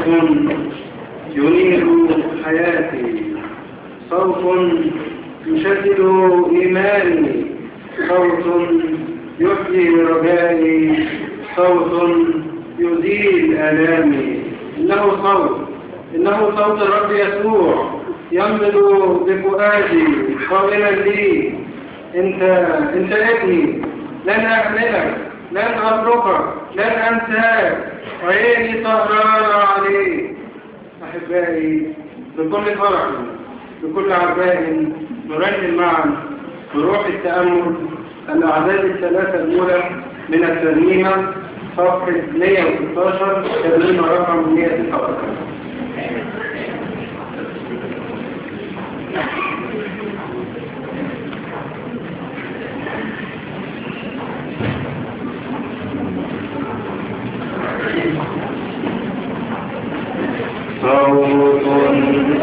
ينير حياتي صوت يشدد إيماني صوت يحيي رجائي صوت يزيل آلامي إنه صوت إنه صوت الرب يسوع ينبض بفؤادي قائلا لي أنت أنت ابني لن أحملك لن أتركك لن أنساك عيني سهرانة عليك أحبائي بكل فرح بكل عباء نرنم معا بروح التأمل الأعداد الثلاثة الأولى من الترنيمة صفحة 116 ترنيمة رقم 119 صوت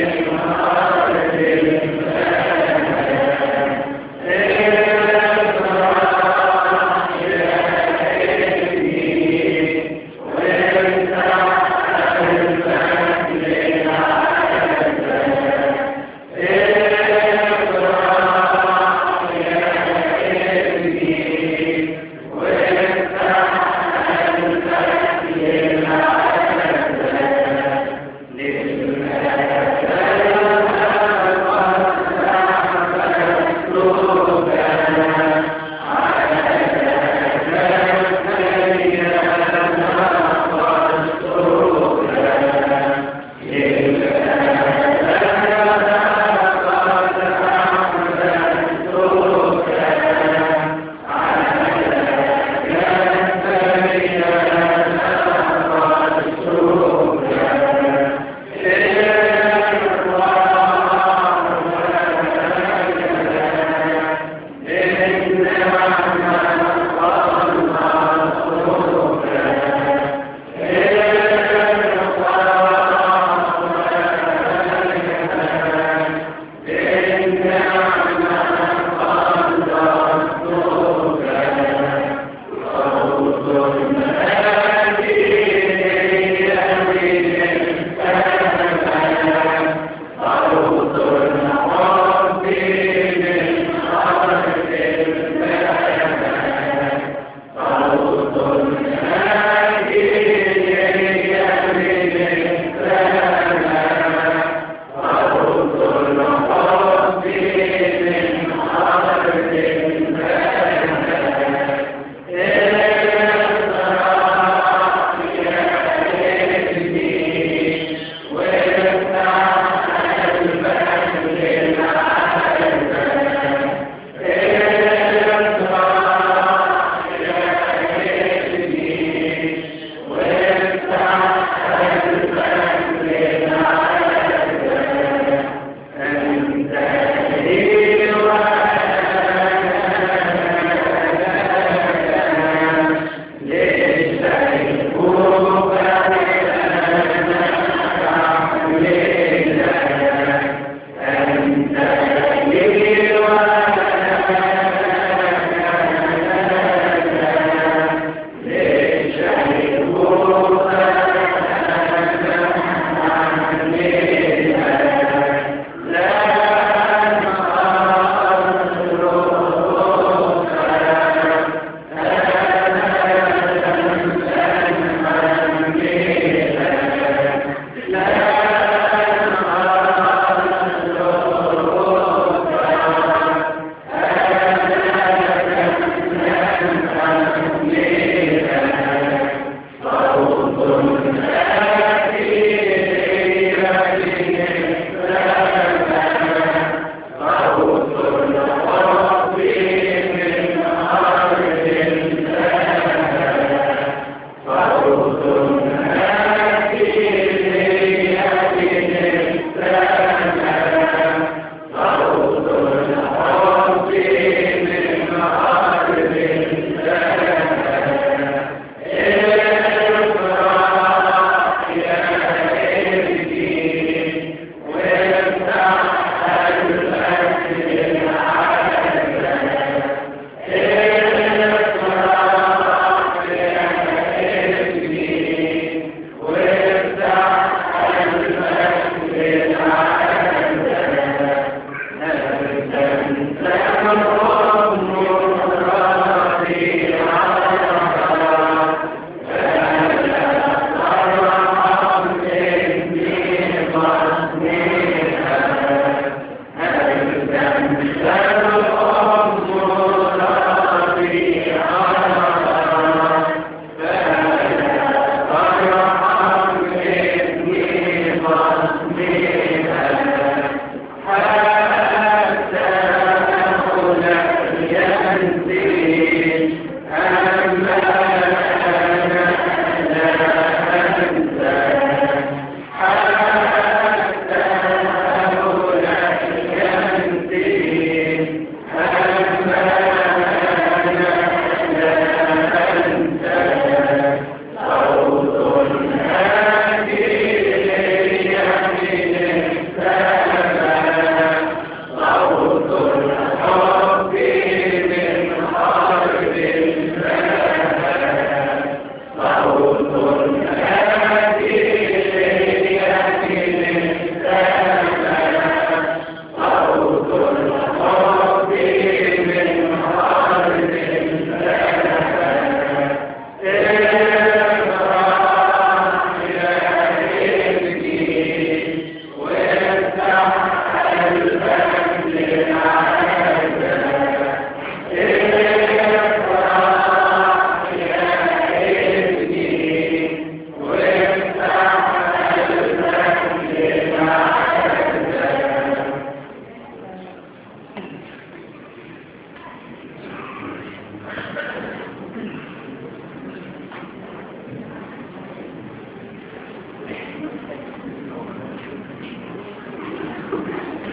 Yeah.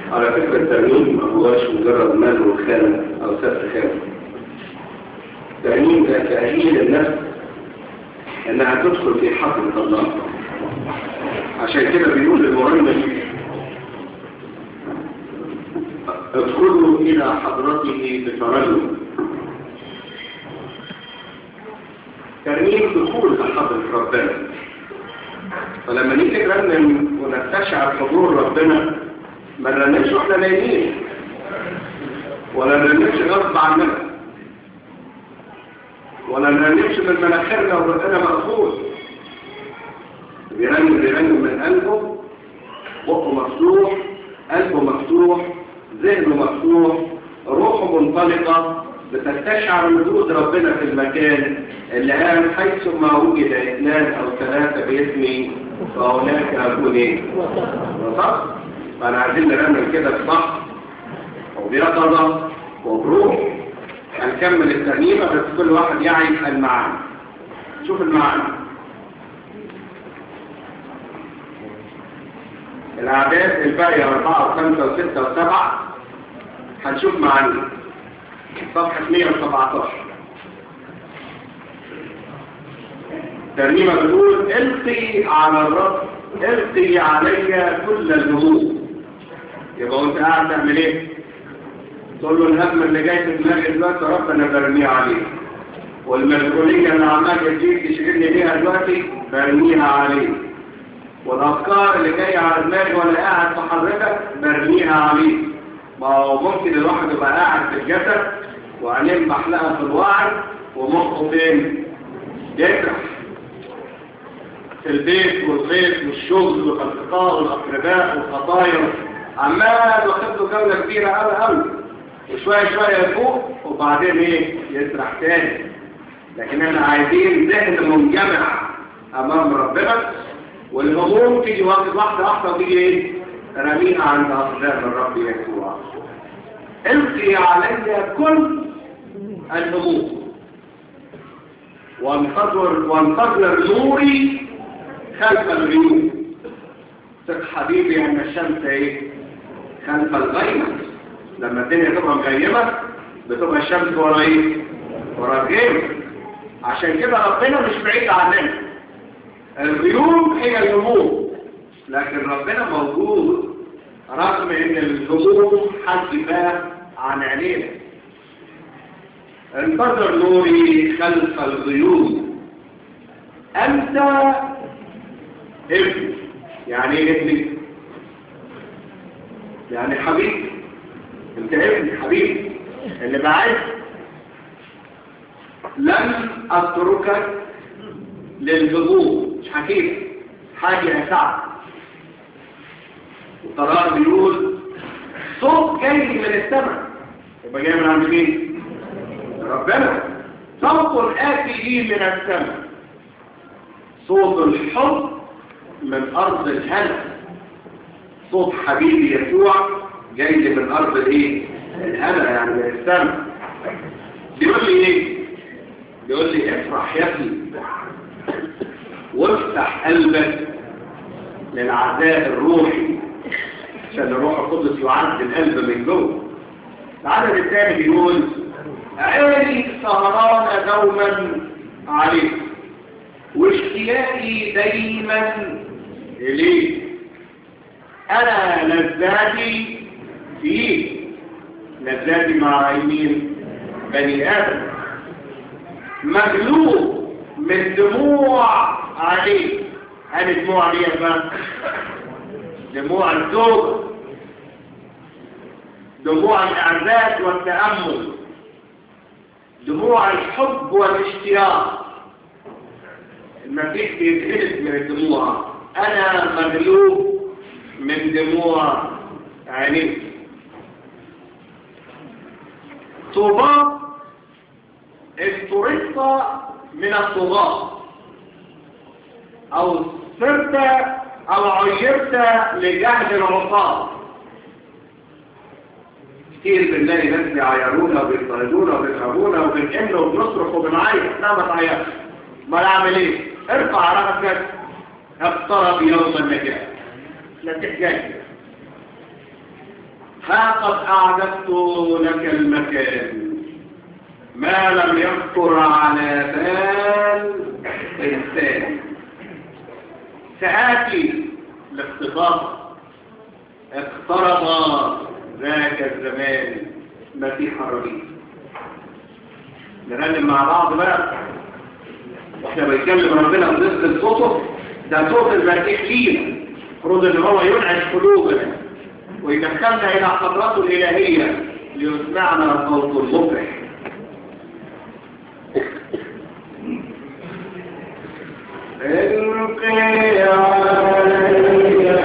على فكرة التأمين ما هوش مجرد مال وخانة أو سفر خانة التأمين ده تأهيل النفس إنها تدخل في حضرة الله عشان كده بيقول المرنم ادخلوا إلى حضرته بترنم ترنيم دخول لحضرة ربنا فلما نيجي نرنم ونستشعر حضور ربنا ما نرنمش واحنا نايمين ولا نرنمش غصب عننا ولا نرنمش من مناخيرنا ورقنا مقفول بيرنم بيرنم من قلبه بقه مفتوح قلبه مفتوح ذهنه مفتوح روحه منطلقة بتستشعر وجود ربنا في المكان اللي قال حيث ما وجد اثنان او ثلاثة باسمي فهناك اكون ايه؟ صح؟ فانا عايزين نعمل كده بصح وبيقظة وبروح هنكمل الترنيمة بس كل واحد يعي المعاني شوف المعاني الأعداد الباقية أربعة وخمسة وستة وسبعة هنشوف معاني صفحة 117 ترنيمة بتقول القي على الرب القي علي كل الهموم يبقى وانت قاعد تعمل ايه تقول له الهم اللي جاي في دماغي دلوقتي يا رب انا برميه عليه والمسؤولية اللي عمال تجيك تشغلني بيها دلوقتي برميها عليه والافكار اللي جايه على دماغي وانا قاعد في حضرتك برميها عليه ما هو ممكن الواحد يبقى قاعد في الجسد وعينيه محلقه في الوعي ومخه فين يسرح في البيت والغيط والشغل والاصدقاء والاقرباء والخطايا عمال واخد له جوله كبيره قوي قوي وشويه شويه يفوق وبعدين ايه يسرح تاني لكن احنا عايزين ذهن منجمع امام ربنا والهموم تيجي واحد واحده واحده وتيجي ايه رميها عند اقدام الرب يسوع القي علي كل الهموم وانتظر وانتظر نوري خلف الغيوم ثق حبيبي ان الشمس ايه خلف الغيمة لما الدنيا تبقى مغيمة بتبقى الشمس ورا ايه ورا الغيمة عشان كده ربنا مش بعيد عننا الغيوم هي الهموم لكن ربنا موجود رغم ان الهموم حجباه عن عينينا انتظر نوري خلف الغيوم انت ابني يعني ايه ابني يعني حبيبي انت ابني حبيبي اللي بعد لن اتركك للهموم مش حكيم حاجة سعد وقرار بيقول صوت جاي من السماء يبقى جاي من عند مين ربنا صوت آتي من السماء صوت الحب من أرض الهنا صوت حبيبي يسوع جاي لي من أرض الايه الهنا يعني من السماء بيقول لي ايه بيقول لي افرح يا ابني وافتح قلبك للعزاء الروحي عشان الروح القدس يعد القلب من جوه العدد الثاني بيقول عيني سهران دوما عليك واشتياقي دايما اليك انا لذاتي فيك لذاتي مع يمين بني ادم مغلوب من دموع عليك هل دموع دي بقى دموع الزوج دموع الاعزاز والتامل دموع الحب والاشتياق المسيح بيتهلك من الدموع انا مغلوب من دموع عينيك طوبى افترضت من الطغاة او صرت او عيرت لجهل العصاة كتير بنلاقي ناس بيعيرونا وبيضطهدونا وبيضربونا وبنئن وبنصرخ وبنعيط لا ما تعيطش ما نعمل ايه ارفع رأسك اقترب يوم النجاة لا تحجاج ها قد أعددت لك المكان ما لم يخطر على بال إنسان سآتي لاختطاف اقترب ذاك الزمان مسيح الربيع نغني مع بعض بقى واحنا بنتكلم ربنا ونزل صوته ده صوت المسيح لينا المفروض ان هو ينعش قلوبنا ويدخلنا الى حضراته الالهيه ليسمعنا صوت المفرح القي علي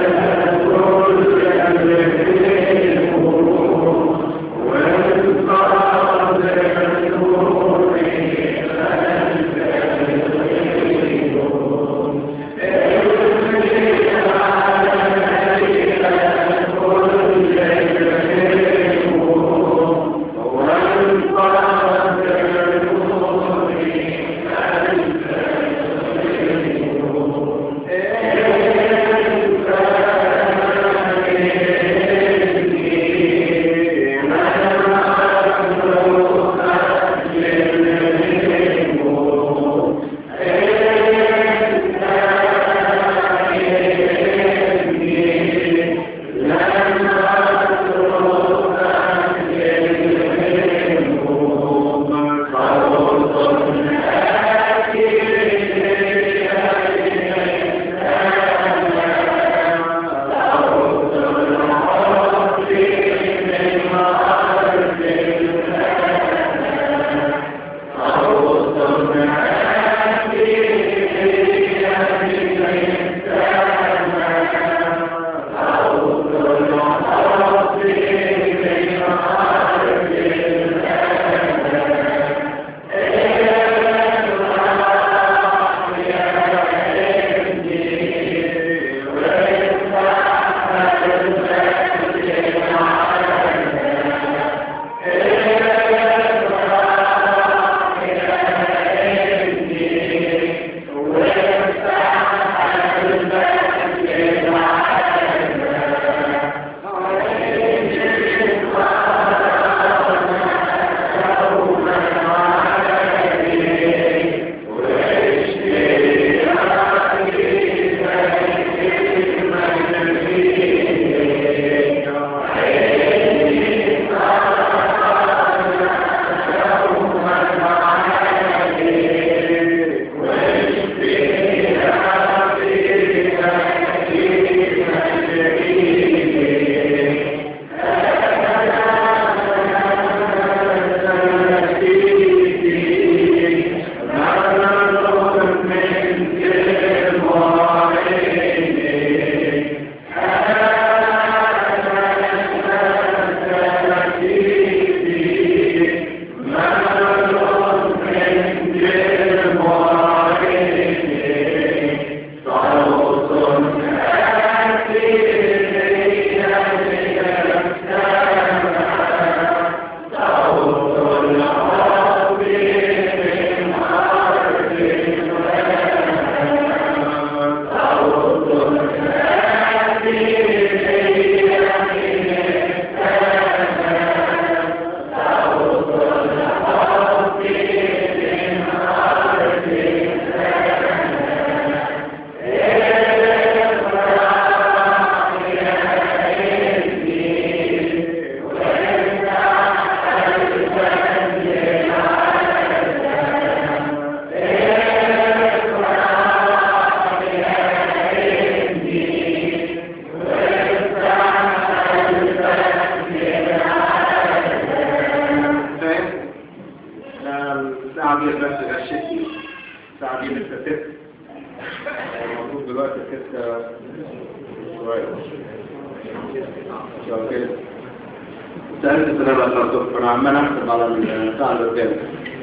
سألت سنة الأخرى أنا عمال أحسب على البتاع اللي قدامي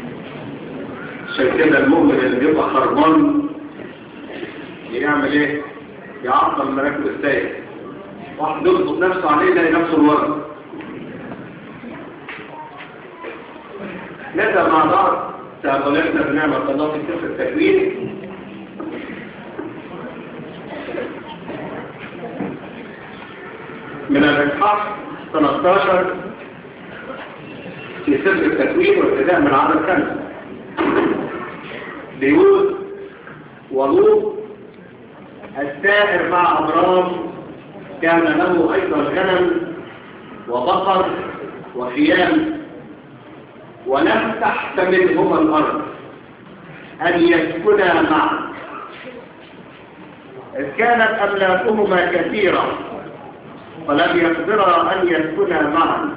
عشان كده المؤمن اللي بيبقى خربان يعمل ايه؟ يعطل مراكب السير واحد يضبط نفسه عليه يلاقي نفسه الورد نبدأ مع بعض تأقلمنا بنعمة الله في سفر التكوين من الإصحاح 13 في سر التكوين والابتداء من عدد خمسة بيقول ولوط السائر مع أبرام كان له أيضا غنم وبقر وخيام ولم تحتملهما الأرض أن يسكنا معا إذ كانت أملاكهما كثيرة ولم يقدرا أن يسكنا معا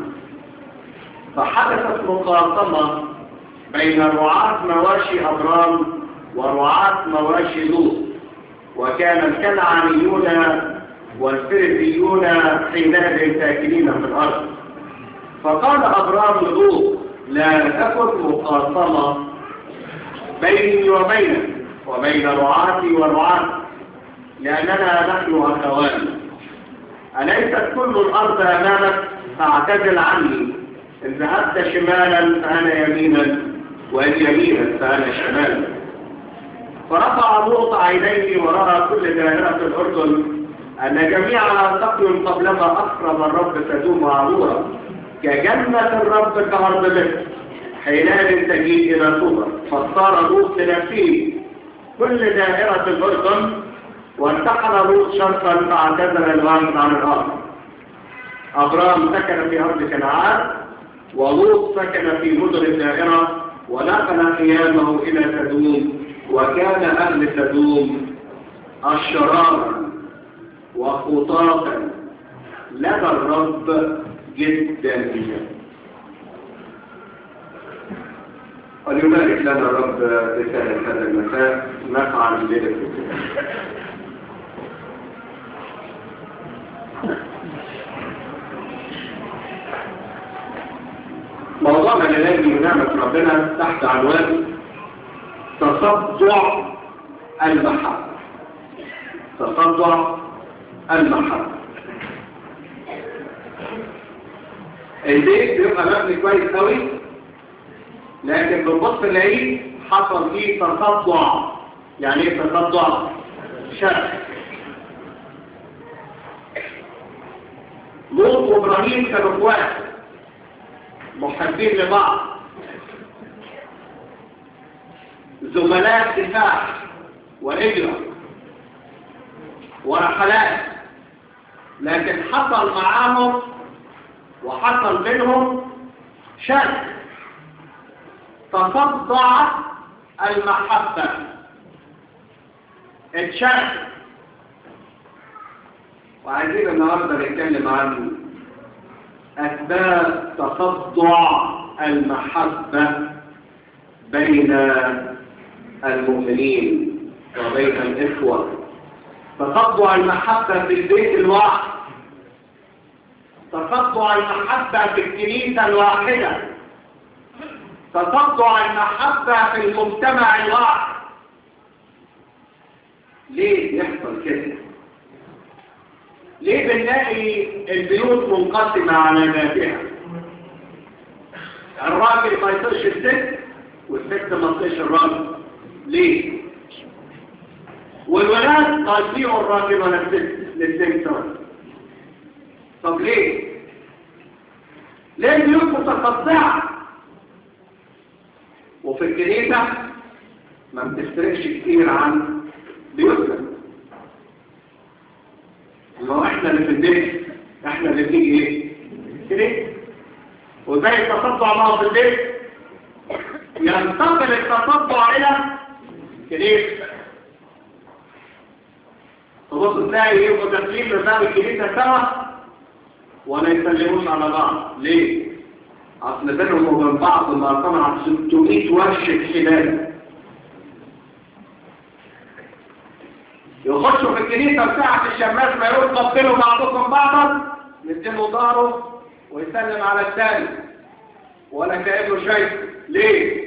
فحدثت مقاطمة بين رعاة مواشي أبرام ورعاة مواشي لوط وكان الكنعانيون والفرثيون حينئذ ساكنين في الأرض فقال أبرام لوط لا تكن مقاطمة بيني وبينك وبين رعاتي ورعاتي لأننا نحن أخوان أليست كل الأرض أمامك فاعتدل عني إن ذهبت شمالا فأنا يمينا وإن يمينا فأنا شمالا فرفع لوط عينيه ورأى كل دائرة الأردن أن جميعها تقي قبلما أقرب الرب تدوم عبورا كجنة الرب كأرض مصر حينئذ تجيء إلى صورة فاختار لوط لنفسه كل دائرة الأردن وانتقل لوط شرقا فاعتزل الغرب عن الأرض أبرام سكن في أرض كنعان ولوط سكن في مدن الدائرة ونقل خيامه إلى تدوم وكان أهل تدوم أشرارا وخطاطا لدى الرب جدا وليبارك لنا الرب رسالة هذا المساء نفعل الليلة الكتاب موضوعنا الذي بنعمة ربنا تحت عنوان تصدع المحبة تصدع المحبة البيت بيبقى مبني كويس قوي لكن بنبص نلاقيه حصل فيه تصدع يعني ايه تصدع شك لوط وابراهيم كانوا اخوات محبين لبعض زملاء دفاع وإجرة ورحلات لكن حصل معاهم وحصل بينهم شك تصدع المحبة اتشك وعايزين النهاردة نتكلم عن أسباب تصدع المحبة بين المؤمنين وبين الإخوة تصدع المحبة في البيت الواحد تصدع المحبة في الكنيسة الواحدة تصدع المحبة في المجتمع الواحد ليه يحصل كده ليه بنلاقي البيوت منقسمة على ذاتها الراجل ما يطيش الست والست ما تطيش الراجل ليه والولاد قاسيوا الراجل ولا الست للست طب ليه ليه البيوت متقطعة وفي الكنيسة ما بتفترقش كتير عن بيوتنا ما هو احنا اللي في البيت احنا اللي بنيجي ايه كده وزي التصدع معه في البيت ينتقل التصدع الى كنيسة تبص تلاقي يبقوا داخلين بباب الكنيسة سوا ولا يسلموش على بعض ليه؟ اصل بينهم وبين بعض ما طلع 600 ورشة خلال يخشوا في الكنيسة بتاعة الشماس ما يقول قبلوا بعضكم بعضا يديله ظهره ويسلم على الثاني ولا كأنه شيء ليه؟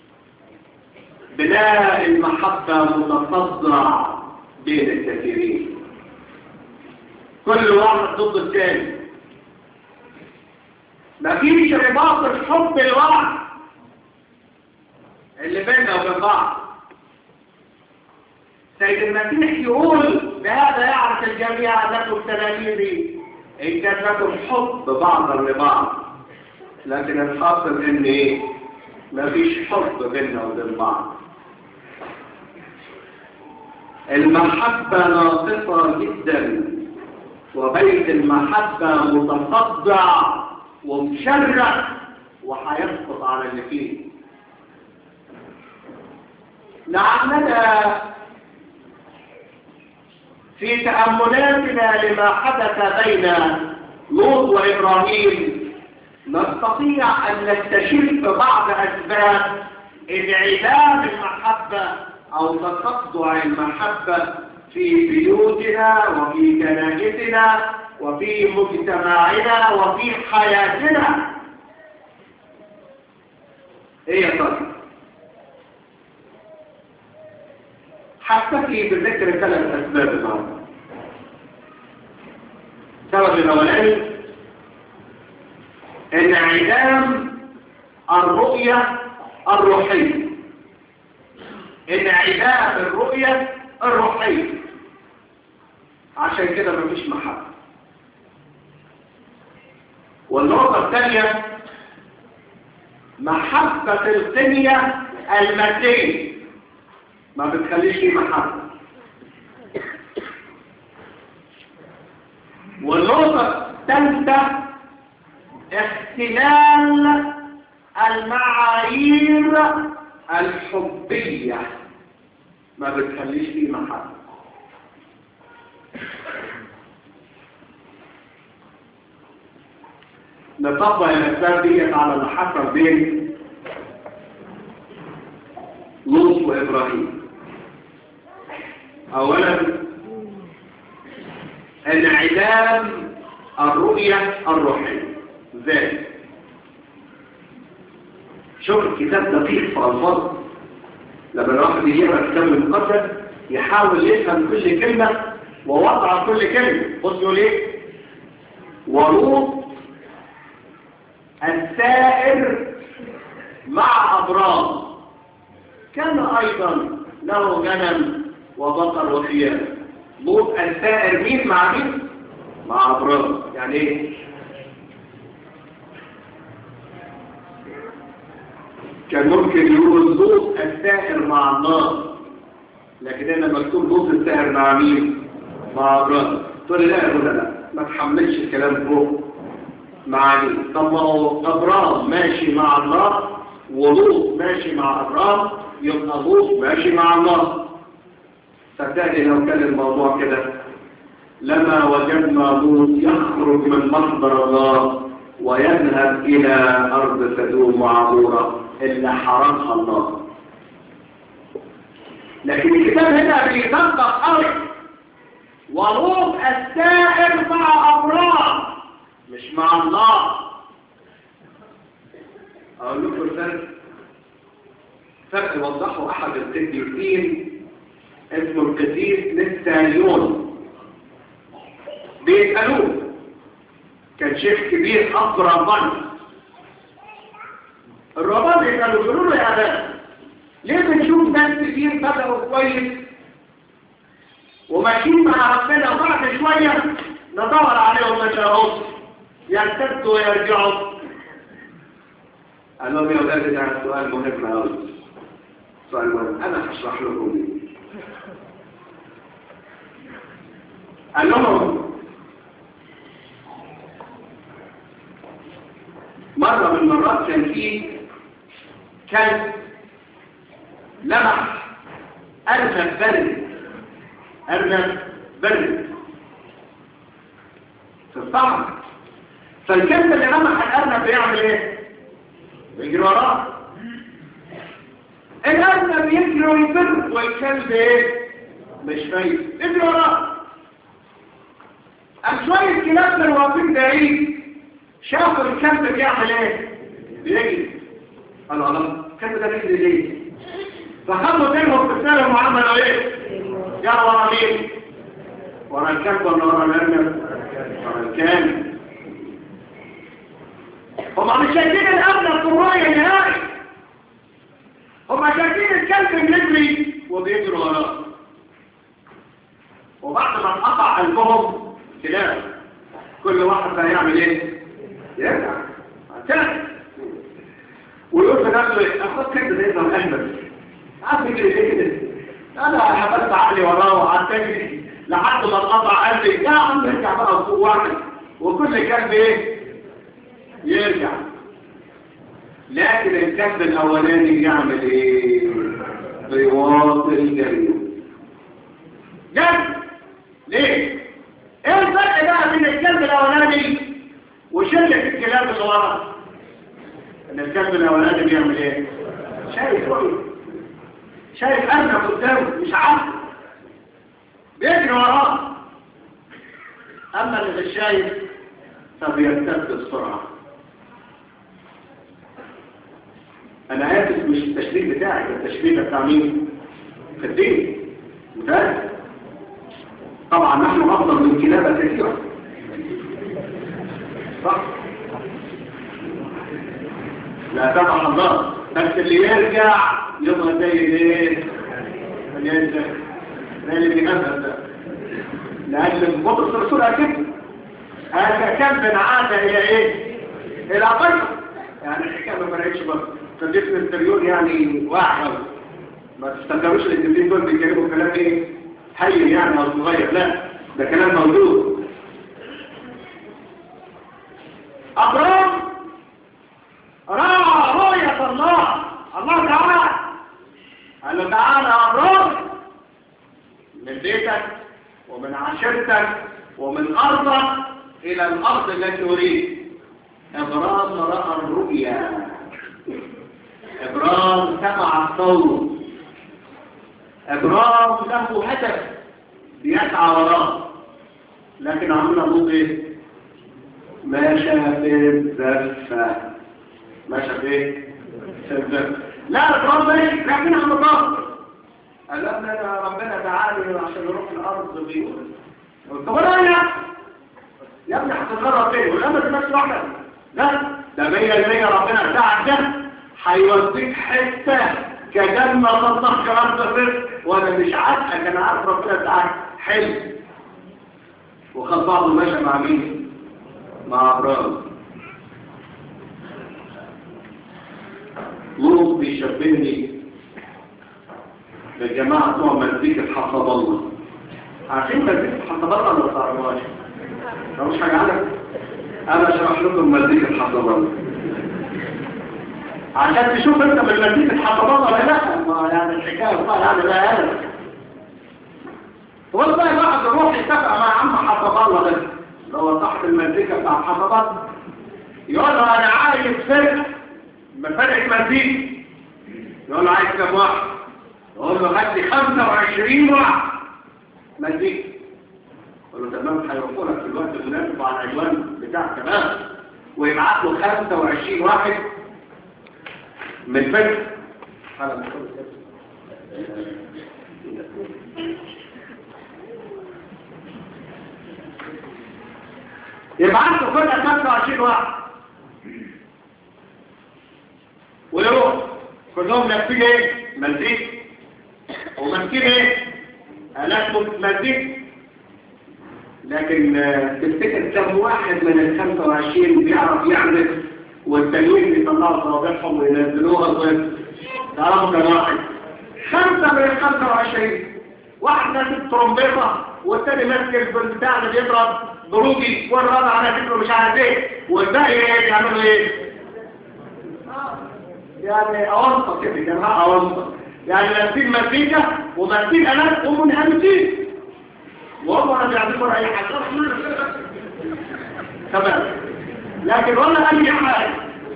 بناء المحبة متصدع بين الكثيرين كل واحد ضد الثاني مفيش رباط الحب الواحد اللي بيننا وبين بعض سيد المسيح يقول بهذا يعرف الجميع أنكم تلاميذي إن كان لكم حب بعضا لبعض لكن الحاصل إن إيه مفيش حب بيننا وبين بعض المحبة ناقصة جدا وبيت المحبة متصدع ومشرع وهيسقط على اللي فيه لعلنا في تأملاتنا لما حدث بين لوط وإبراهيم نستطيع أن نستشف بعض أسباب انعدام المحبة أو تصدع المحبة في بيوتنا وفي كنائسنا وفي مجتمعنا وفي حياتنا ايه يا ترى حتى بذكر ثلاث اسباب النهارده السبب الاولاني انعدام الرؤيه الروحيه انعدام الرؤيه الروحيه عشان كده مفيش محبه والنقطه الثانيه محبه القنيه الماديه ما بتخليش فيه محبة والنقطة الثالثة اختلال المعايير الحبية ما بتخليش فيه محبة نطبق الأسباب دي على اللي حصل بين لوط وإبراهيم أولا انعدام الرؤية الروحية ذلك شوف الكتاب دقيق في ألفاظ لما الواحد يقرأ الكتاب المقدس يحاول يفهم كل كلمة ووضع كل كلمة بصوا ليه ولوط السائر مع أبرام كان أيضا له غنم وبقر وخيام لوط السائر مين مع مين مع ابراهيم يعني ايه كان ممكن يقول لوط السائر مع الله لكن هنا مكتوب لوط السائر مع مين مع ابراهيم تقول لي لا يا لا ما تحملش الكلام فوق مع مين طب ما هو ابراهيم ماشي مع الله ولوط ماشي مع ابراهيم يبقى لوط ماشي مع الله صدقني لو كان الموضوع كده لما وجدنا لوط يخرج من محضر الله ويذهب إلى أرض سدوم وعبورة اللي حرمها الله لكن الكتاب هنا بيطبق قوي ولوط السائر مع أبرام مش مع الله أقول لكم الفرق فرق يوضحه أحد القديسين اسمه القديس نستاليون بيسألوه كان شيخ كبير أكبر ظن الرباط يسألوا يقولوا له يا أبا ليه بنشوف ناس كتير بدأوا كويس وماشيين مع ربنا وبعد شوية ندور عليهم ما شاءوش يرتدوا ويرجعوا قال لهم يا أولاد ده سؤال مهم أوي سؤال مهم أنا هشرح لكم ليه قال لهم مرة من المرات كان فيه كلب لمح أرنب برد أرنب برد في الصحراء فالكلب اللي لمح الأرنب بيعمل إيه؟ بيجري وراه الأرنب يجري ويفر والكلب إيه؟ مش فايد يجري وراه أم شوية كلاب من واقفين بعيد شافوا الكلب بيعمل ايه؟ بيجري قالوا الله الكلب ده بيجري ليه؟ فخدوا بينهم في السلم وعملوا ايه؟ جاء ورا مين؟ ورا الكلب ولا ورا الارنب؟ ورا الكلب هما مش شايفين الارنب في الرؤية نهائي هما شايفين الكلب بيجري وبيجري وراه وبعد ما انقطع قلبهم كلاب كل كل واحد بقى يعمل ايه يرجع تاني ويقول في نفسه ايه اخد كده زي ما احمد عارف يجري ليه كده انا حبلت عقلي وراه وقعدت اجري لحد ما اتقطع قلبي يا عم ارجع بقى وفوق واحد وكل كلب ايه يرجع لكن الكلب الاولاني يعمل ايه بيواصل جريه جد ليه ايه الفرق بقى بين الكلب الاولاني وشله الكلاب اللي ورا ان الكلب الاولاني بيعمل ايه شايف رؤيه شايف ارنب قدامه مش عارف بيجري وراه اما اللي مش شايف فبيرتد بسرعه انا اسف مش التشبيه بتاعي التشبيه ده بتاع مين في الدين متأكد طبعا نحن افضل من كلابة كثيرة صح لا تبع الله بس اللي يرجع يبقى زي ايه اللي يرجع زي اللي بينزل ده لان البطل الرسول اكيد هذا كلب عاد الى ايه الى قيصر يعني الحكايه ما فرقتش برضه فجسم التريون يعني واحد ما تستخدموش الاثنين دول بيتكلموا كلام ايه حي يعني او صغير لا ده كلام موجود ابرام راى رؤية الله الله تعالى قال له تعالى يا ابرام من بيتك ومن عشيرتك ومن ارضك الى الارض التي اريد ابرام راى الرؤيا ابرام سمع الصوت ابرام له هدف بيسعى وراه لكن عمنا ابوه ايه ماشى في الزفة ماشى في ايه في الزفة لا ابرام ماشي لكن عم ابرام قال لنا ربنا تعالي عشان نروح الارض بيقول قلت له يا يا ابني هتتغرب فين ولا ما تبقاش واحده لا ده مية المية ربنا بتاعك ده هيوديك حته كجنة الله كأرض الرزق وانا مش عارفك انا عارف ربنا بتاعك حلو وخد بعضه ماشي مع مين مع ابراهيم لوط بيشبهني بالجماعة بتوع مزيكة حسب الله عارفين مزيكة حسب الله ولا تعرفوهاش؟ مش حاجة عندك؟ انا اشرح لكم مزيكة حسب الله عشان تشوف انت من مزيكة حسب الله ولا لا ما يعني الحكاية بقى يعني لا هذا والله واحد يروح يتفق مع عم حسب الله ده اللي هو صاحب المزيكا بتاع حسب الله يقول له انا عايز فرق بفرقة مزيكا يقول له عايز كم واحد يقول له هات لي 25 واحد مزيكا يقول له تمام هيروحوا لك في الوقت المناسب على العنوان بتاعك تمام ويبعت له 25 واحد من فرق يبعت له كل 25 واحد ويروح كلهم ماسكين ايه مزيك وماسكين ايه آلات مزيك لكن آه، تفتكر كم واحد من ال 25 بيعرف يعمل والتانيين بيطلعوا صوابعهم وينزلوها الغير تعرفوا كم واحد خمسة من ال 25 واحد ماسك ترومبيطة والتاني ماسك البتاع اللي بيضرب ضروجي والرابع على فكره مش عارف ايه والباقي ايه بيعملوا ايه يعني أوسط كده يا جماعة أوسط يعني لابسين مزيكا وماسكين آلات ومنهمسين وهم ولا بيعملوا أي حاجة تمام لكن ولا أي حاجة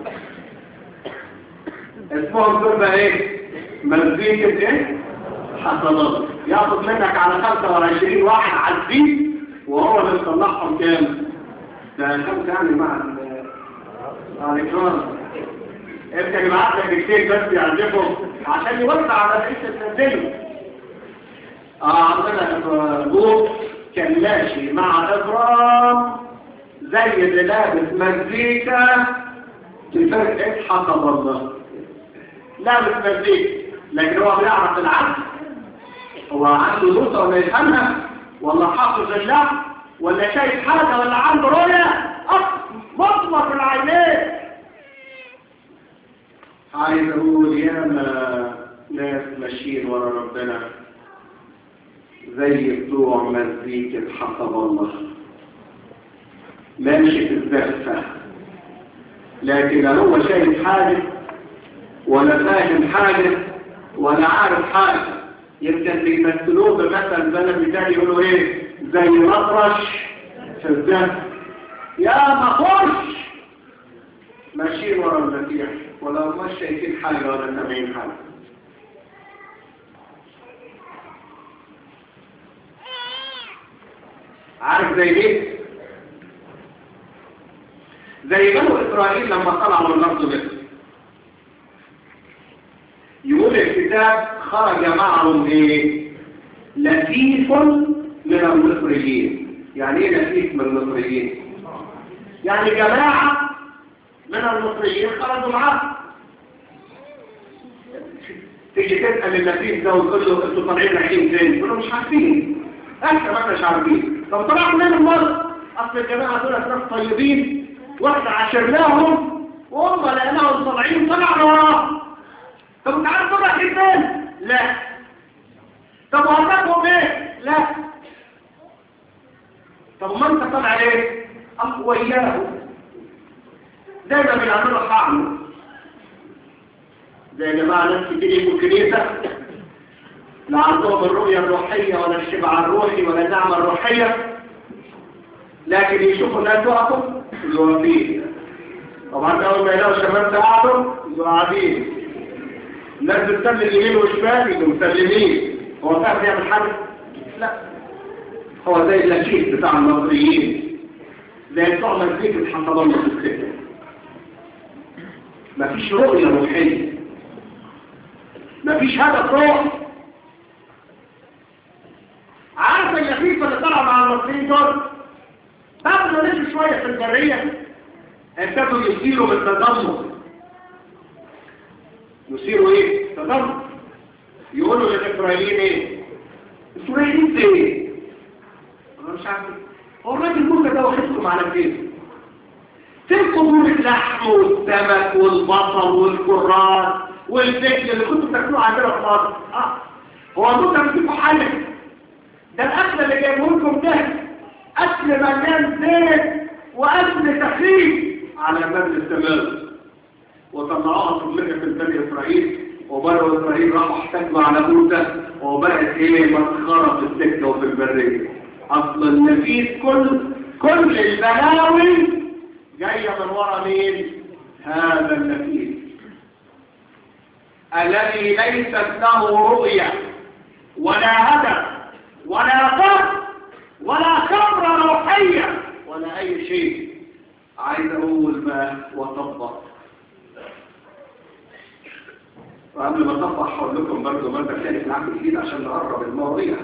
اسمهم دول بقى إيه مزيكا إيه حصلات ياخد منك على 25 واحد عزيز وهو اللي مطلعهم كام ده خمسة يعني مع ال- مع الإكرام انت يبعت لك كتير بس يعجبهم عشان يوسع على بقيه التنزيل اه عندنا لوط كان ماشي مع ابرام زي اللي لابس مزيكا في فرقه حسب الله لابس مزيكا لكن هو بيعرف العدل هو عنده نوتة ولا يفهمها ولا حافظ الله ولا شايف حاجة ولا عنده رؤية مطلق العينين عايز اقول ياما ناس ماشيين ورا ربنا زي بتوع مزيكة حسب الله ماشي في الزفة لكن لا هو شايف حاجة ولا فاهم حاجة ولا عارف حاجة يمكن بيمثلوه بمثل بلد تاني يقولوا ايه زي مطرش في الزفة يا ما خش ماشيين ورا المسيح ولا مش شايفين حاجة ولا سامعين حاجة عارف زي ايه زي بنو اسرائيل لما طلعوا من الارض مصر يقول الكتاب خرج معهم ايه لفيف من المصريين يعني ايه لفيف من المصريين يعني جماعة من المصريين خرجوا معاه تيجي تسأل اللفيف ده وتقول له انتوا طالعين رايحين فين يقولوا مش عارفين احنا ما احناش عارفين طب طلعوا منين المرة اصل الجماعة دول ناس طيبين واحنا عاشرناهم وهم لقيناهم طالعين طلعنا وراهم طب انت عارف طلع فين لا طب وهتاكم ايه لا طب ما انت طالع ايه اقوياه دايما بيعملوا حعم زي جماعة ناس كتير يجوا الكنيسة لا عندهم الرؤية الروحية ولا الشبع الروحي ولا النعمة الروحية لكن يشوفوا الناس وقفوا يبقوا واقفين طبعا اول ما يلاقوا شباب قعدوا يبقوا قاعدين الناس بتسلم يمين وشمال يبقوا مسلمين هو فاهم يعمل حاجه لا هو زي اللكيك بتاع المصريين زي بتوع مزيكة حسب الله في السكة مفيش رؤية روحية مفيش هدف روح عارف اللفيف اللي طلع مع المصريين دول بعد ما نزل شوية في البرية ابتدوا يسيروا بالتذمر يسيروا ايه؟ تذمر يقولوا للإسرائيليين ايه؟ إسرائيليين ايه؟ أنا مش عارف هو الراجل موسى ده واخدكم على فين؟ فين قبور اللحم والسمك والبصل والكرات والفجل اللي كنتوا بتاكلوه عندنا في مصر اه هو موسى بيجيبوا حاجه ده الاكل اللي جايبه لكم ده أكل مليان زيت وأكل سخيف على باب السماء وطلعوها كلها في بني إسرائيل وبنو إسرائيل راحوا احتجوا على موسى وبقت إيه مسخرة في السكة وفي البرية أصل النفيس كل كل البلاوي جاية من ورا مين؟ هذا النفيس الذي ليست له رؤية ولا هدف ولا قصد ولا خبرة روحية ولا أي شيء عايز أقول ما وطبق وقبل ما أطبق هقول لكم برضه مادة تاني في العهد الجديد عشان نقرب المواضيع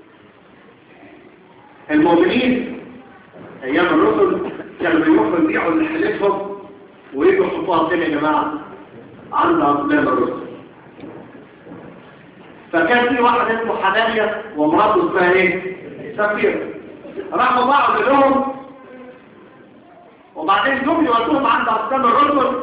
المؤمنين أيام الرسل كانوا بيروحوا يبيعوا اللي حلفهم ويجوا يحطوها فين يا جماعة؟ عند أقدام الرسل فكان في واحد اسمه حنانيا ومراته اسمها ايه؟ سفيرة راحوا بعض لهم وبعدين جم يودوهم عند أقدام الرسل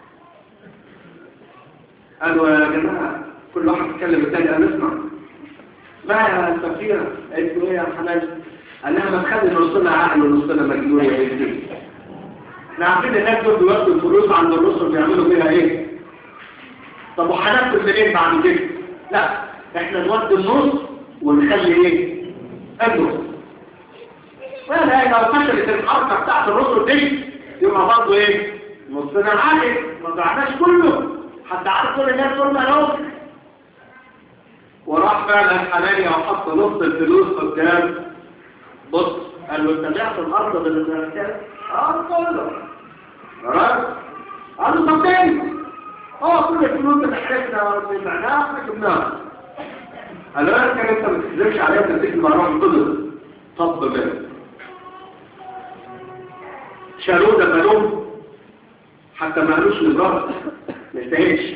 قالوا يا جماعة كل واحد يتكلم الثاني قال اسمع ما يا سفيرة قالت له ايه يا حنان قال لها ما تخلي نصنا عقل ونصنا مجنون يا بنتي احنا عارفين الناس دول بيودوا الفلوس عند الرسل بيعملوا بيها ايه طب وهناكل منين بعد كده لا احنا نودي النص ونخلي ايه النص ولا لو فشلت الحركه بتاعت الرسل دي يبقى برضه ايه نصنا عالي ما ضعناش كله حتى عارف كل الناس دول مالهم وراح فعلا حنانيا وحط نص الفلوس قدام بص قال له انت بعت الارض بالمركز اه قال له خلاص قال له طب تاني اه كل الفلوس اللي حرقنا وسمعناها احنا جبناها قال له انا كان انت ما تكذبش عليا تديك المرام كله طب منه شالوه دفنوه حتى ما قالوش للراجل ما يستاهلش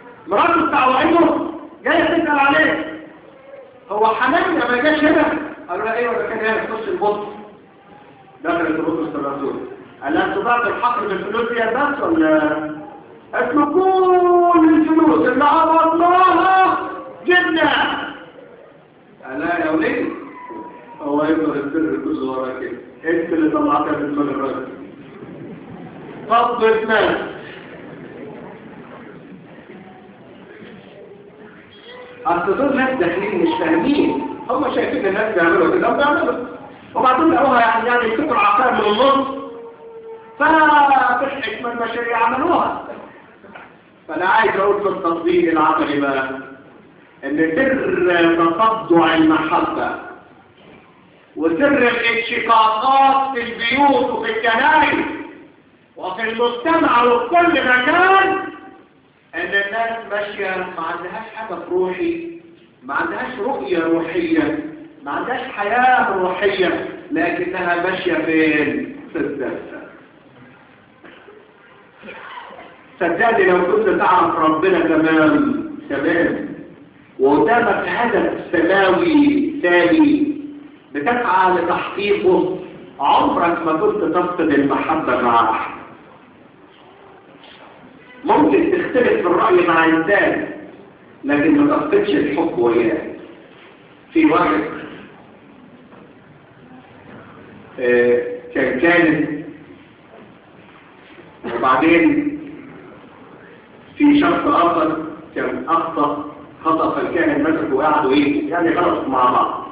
مراته بتاع عينه جايه تسال عليه هو حنان ما جاش هنا قالوا لها ايوه ده كان هنا تخش البطن دخلت الرسل الرسول قال لها انتوا بقى الحق بالفلوس دي بس ولا قالت له كل الفلوس اللي عبرناها جبنا قال لها يا ولدي هو يفضل السر كله ورا كده انت اللي طلعتها من دماغ الراجل فضل ناس اصل دول ناس داخلين مش فاهمين هم شايفين الناس بيعملوا كده بيعملوا وبعدين لقوها يعني يعني يكتبوا العقار من النص فضحك من المشاريع عملوها فانا عايز اقول في التطبيق العملي بقى ان سر تصدع المحبه وسر الانشقاقات في البيوت وفي الكنائس وفي المجتمع وفي كل مكان ان الناس ماشيه ما عندهاش هدف روحي ما عندهاش رؤيه روحيه ما عندهاش حياه روحيه لكنها ماشيه فين في الدفه صدقني لو كنت تعرف ربنا تمام تمام وقدامك هدف سماوي ثاني بتسعى لتحقيقه عمرك ما كنت تفقد المحبة مع أحد ممكن تختلف في الرأي مع إنسان لكن ما تفقدش الحب وياه في واحد آه كان كانت وبعدين في شخص آخر كان أخطأ خطأ فالكاهن مسكه وقعدوا إيه يعني غلطوا مع بعض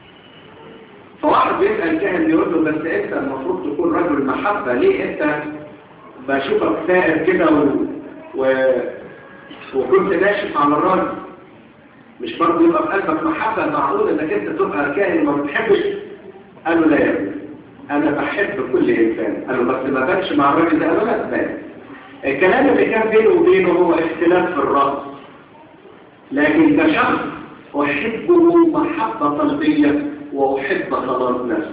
فواحد بيسأل الكاهن يقول له بس انت المفروض تكون رجل محبة ليه انت بشوفك سائر كده و... و... وكنت ناشف على الراجل مش برضه يبقى في قلبك محبة معقول انك انت تبقى كاهن وما بتحبش قال له لا يا ابني انا بحب كل انسان قال له بس ما بانش مع الراجل ده قال له لا تبان الكلام اللي كان بينه وبينه هو اختلاف في الرأي لكن كشخص احبه محبة قلبية وأحب خلاص نفسه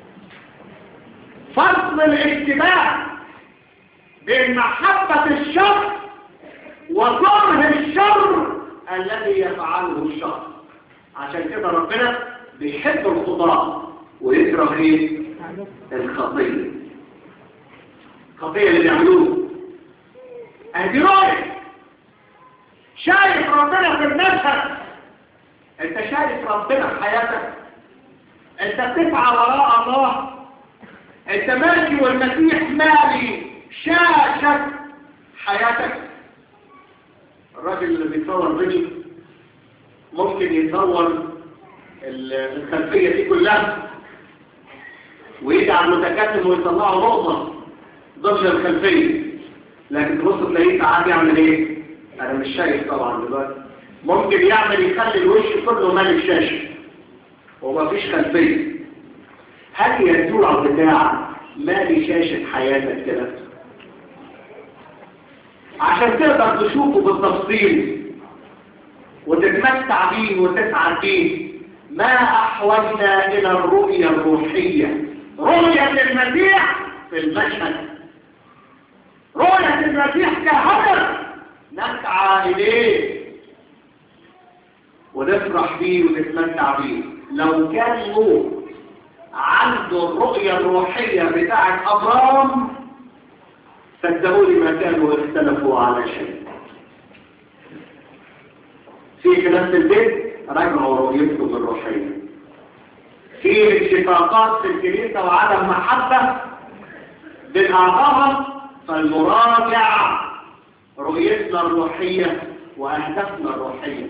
فصل الاشتباه بين محبة الشر وكره الشر الذي يفعله الشر عشان كده ربنا بيحب الخضاع ويكره ايه الخطية الخطية اللي بيعملوه ادي رأيك شايف ربنا في المشهد انت شايف ربنا في حياتك انت بتسعى وراء الله انت ماشي والمسيح مالي شاشة حياتك الراجل اللي بيصور فيديو ممكن يصور الخلفية دي كلها ويدعى المتكلم ويطلعه نقطة ضمن الخلفية لكن تبص تلاقيه ساعات يعمل ايه؟ انا مش شايف طبعا دلوقتي ممكن يعمل يخلي الوش كله مالي الشاشة ومفيش خلفية هل يسوع بتاع مالي شاشة حياتك كده عشان تقدر تشوفه بالتفصيل وتتمتع بيه وتسعد بيه ما أحوجنا إلى الرؤية الروحية رؤية المسيح في المشهد رؤية المسيح كهدف نسعى إليه ونفرح بيه ونتمتع بيه لو كان لوط عنده الرؤية الروحية بتاعة أبرام صدقوني ما كانوا اختلفوا على شيء في خلاف البيت رجعوا رؤيتهم الروحية في انشقاقات في الكنيسة وعدم محبة بين أعضائها فالمراجع رؤيتنا الروحية وأهدافنا الروحية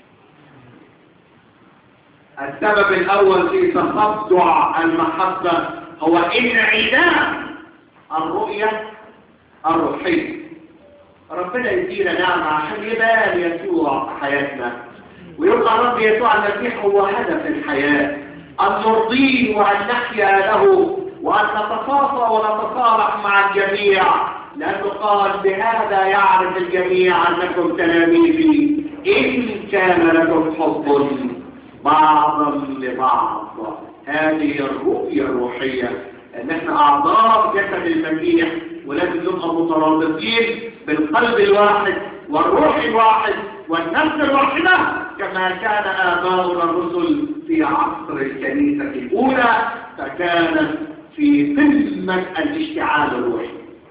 السبب الأول في تصدع المحبة هو انعدام الرؤية الروحية ربنا يدينا نعمة عشان يبان يسوع في حياتنا ويبقى رب يسوع المسيح هو هدف الحياة أن نرضيه وأن نحيا له وأن نتصافى ونتصالح مع الجميع لأنه قال بهذا يعرف الجميع أنكم تلاميذي إن كان لكم حب بعضا لبعض هذه الرؤية الروحية ان احنا اعضاء جسد المسيح ولازم نبقى مترابطين بالقلب الواحد والروح الواحد والنفس الواحدة كما كان آباؤنا الرسل في عصر الكنيسة الأولى فكانت في قمة الاشتعال الروحي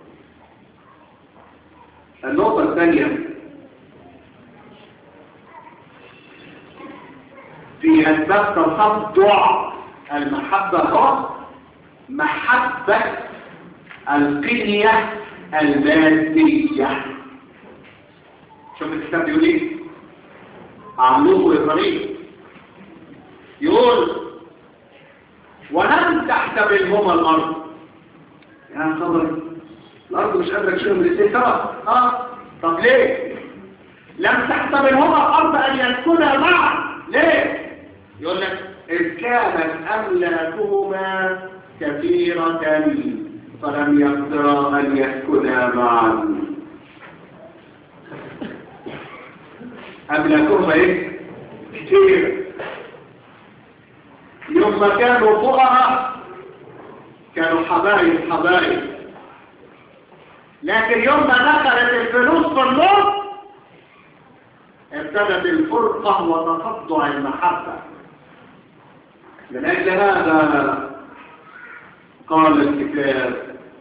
النقطة الثانية في أسباب تصدع المحبة هو محبة القنية المادية شوف الكتاب بيقول ايه عملوه إبراهيم يقول ولم تحتملهما الأرض يا خبر الأرض مش قادرة تشيلهم الاثنين سوا اه طب ليه لم تحتملهما الأرض أن يسكنا معا ليه يقول لك إذ كانت أملاكهما كثيرة فلم يقدرا أن يسكنا معا أملاكهما إيه؟ كثير يوم ما كانوا فقراء كانوا حبايب حبايب لكن يوم ما دخلت الفلوس في النص ابتدت الفرقة وتصدع المحبة من أجل هذا قال الكتاب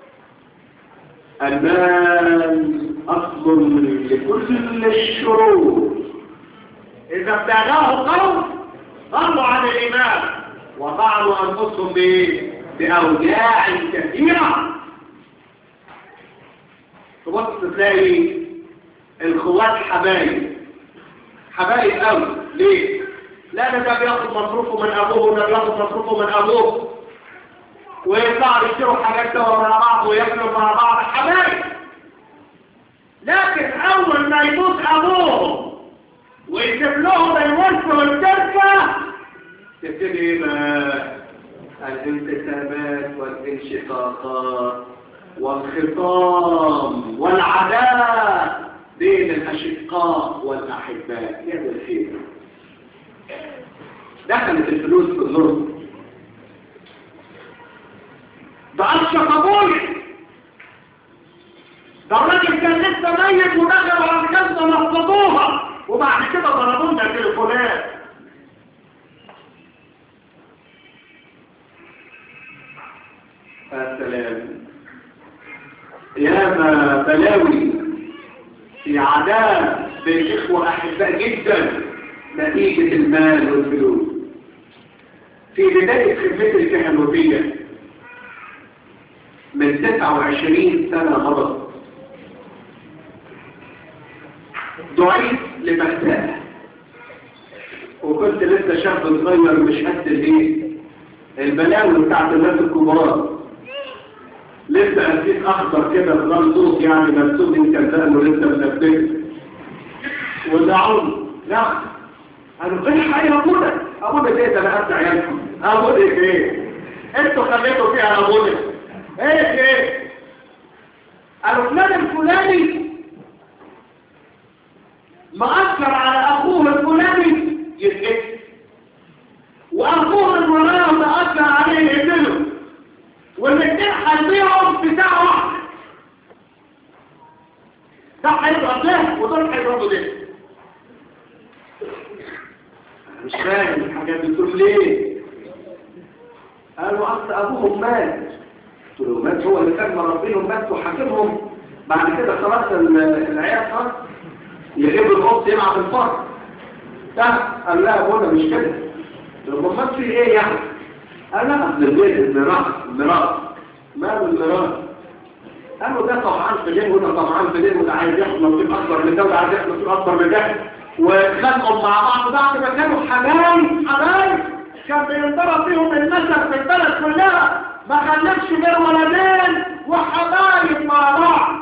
المال أصل لكل الشرور إذا ابتغاه قوم ضلوا عن الإيمان وضعوا أنفسهم بأوجاع كثيرة تبص تلاقي الخوات حبايب حبايب قوي ليه؟ لا ده ده بياخد مصروفه من أبوه وده بياخد مصروفه من أبوه ويطلعوا يشتروا حاجات سوا مع بعض وياكلوا مع بعض حبايب لكن أول ما يموت أبوه ويسيب لهم الورث والتركة تبتدي ايه بقى الانتسابات والانشقاقات والخصام والعداء بين الأشقاء والأحباء يا ذا الخير دخلت الفلوس في الظلم ده أشرف أبوي ده الراجل كان لسه ميت ودخلوا على الكنزة نصبوها وبعد كده ضربوا لنا تليفونات السلام ياما بلاوي في عداء بين إخوة أحباء جدا نتيجة المال والفلوس في بداية خدمتي الكهنوتية من 29 سنة مضت دعيت لمأساة وكنت لسه شاب صغير مش قد الايه البلاوي بتاعت الناس الكبار لسه أسيس أخضر كده بظل صوت يعني مكتوب إن كان ولسه منبه ودعوني لا قالوا ايه حقيقة أبونا أبونا ايه ده أنا أبدع عيالكم أبونا ايه انتوا خليتوا فيها أبونا ايه ايه قالوا فلان الفلاني مأثر على أخوه الفلاني يتقتل وأخوه الوراه مأثر عليه يقتله والاثنين حلبيهم في ساعة واحدة ده هيضرب ده ودول هيضربوا ده مش فاهم الحاجات دي تقول ليه قالوا اصل ابوهم مات قلت له مات هو اللي كان مربيهم مات وحاكمهم بعد كده خلاص العيال خلاص يجيبوا القط يلعب الفرق ده قال لا ابونا مش كده لما مات في ايه يعني قال لا اصل البيت الميراث الميراث ماله الميراث قالوا ده طبعا في ليه وده طبعا في ليه وده عايز ياخد نصيب اكبر من ده وده عايز ياخد نصيب اكبر من ده وخانقوا مع بعض بعد ما كانوا حبايب حبايب كان بينضرب فيهم المثل في البلد كلها ما خلفش غير ولدين وحبايب مع بعض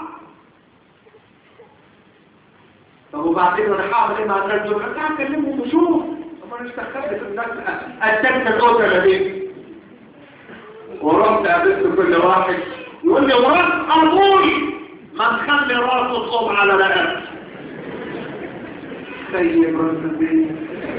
طب وبعدين انا هعمل ايه مع الناس دول؟ انا هكلمهم وشوف طب انا اشتغلت في الناس التالتة الأوتة دي ورحت قابلت كل واحد يقول لي وراس أبوي ما نخلي راسه الصوم على رقبتي سيب راس البيت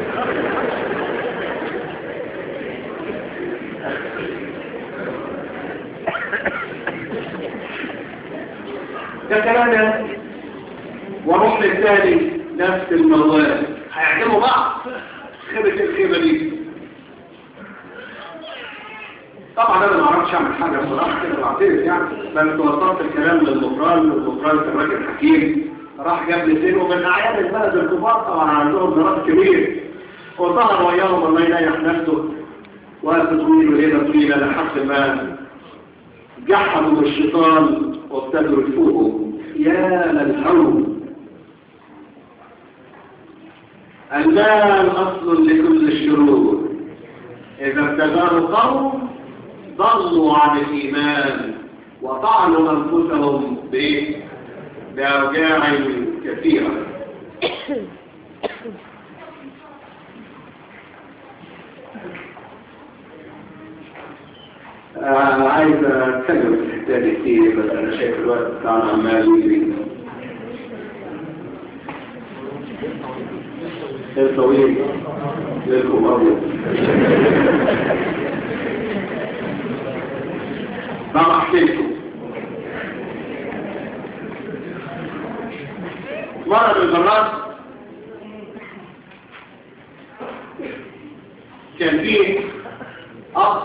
ده كلام يا واروح للتاني نفس الموال هيعجبوا بعض خيبة الخيبة دي طبعا انا ما اعرفش اعمل حاجه بصراحه كده بعترف يعني بس وصلت الكلام للمقران والمقران كان راجل حكيم راح جاب لي سين ومن اعيان البلد الكبار طبعا عندهم ضرب كبير وظهر وياهم الله يريح نفسه وقت طويل وليله طويله لحد ما جحدوا الشيطان وابتدوا يفوقوا يا للهول المال اصل لكل الشرور اذا ابتدأوا قوم ضلوا عن الايمان وطعنوا انفسهم بايه باوجاع كثيره أنا عايز أتكلم في الحتة كتير بس أنا شايف الوقت بتاعنا عمال يجري الطويل لكم أبيض ما أحكيلكم مرة من المرات كان فيه أخ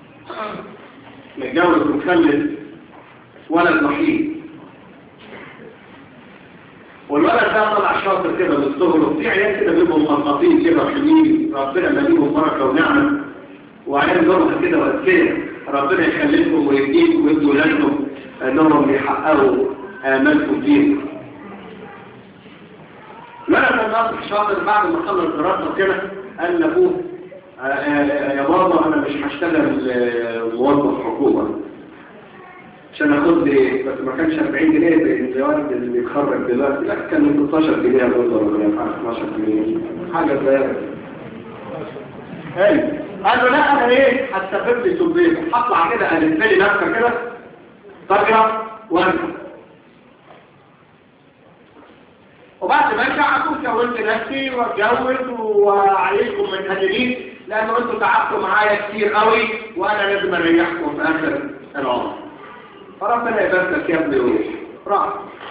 متجوز ومخلف ولد وحيد والولد ده طلع شاطر كده من صغره في عيال كده بيبقوا مخططين كده حلوين ربنا مليهم بركه ونعمه وعيال ظهرها كده وأذكياء ربنا يخليكم ويديكم ويدوا ولادكم انهم يحققوا امالكم فيهم الولد ده شاطر بعد ما خلص دراسته كده قال لابوه يا بابا انا مش هشتغل موظف حكومة عشان اخد لي بس ما كانش 40 جنيه زي الوالد اللي بيتخرج دلوقتي لا كان 16 جنيه برضه ولا 12 جنيه حاجه صغيره ايوه قال له لا انا ايه هستفيد لي سبيل هطلع كده الف لي نفسك كده طاقه وانت وبعد ما ارجع اكون كونت نفسي واتجوز وعليكم من هدرين لانه انتوا تعبتوا معايا كتير قوي وانا لازم اريحكم في اخر العمر فربنا يبارك يا ابني ويش راح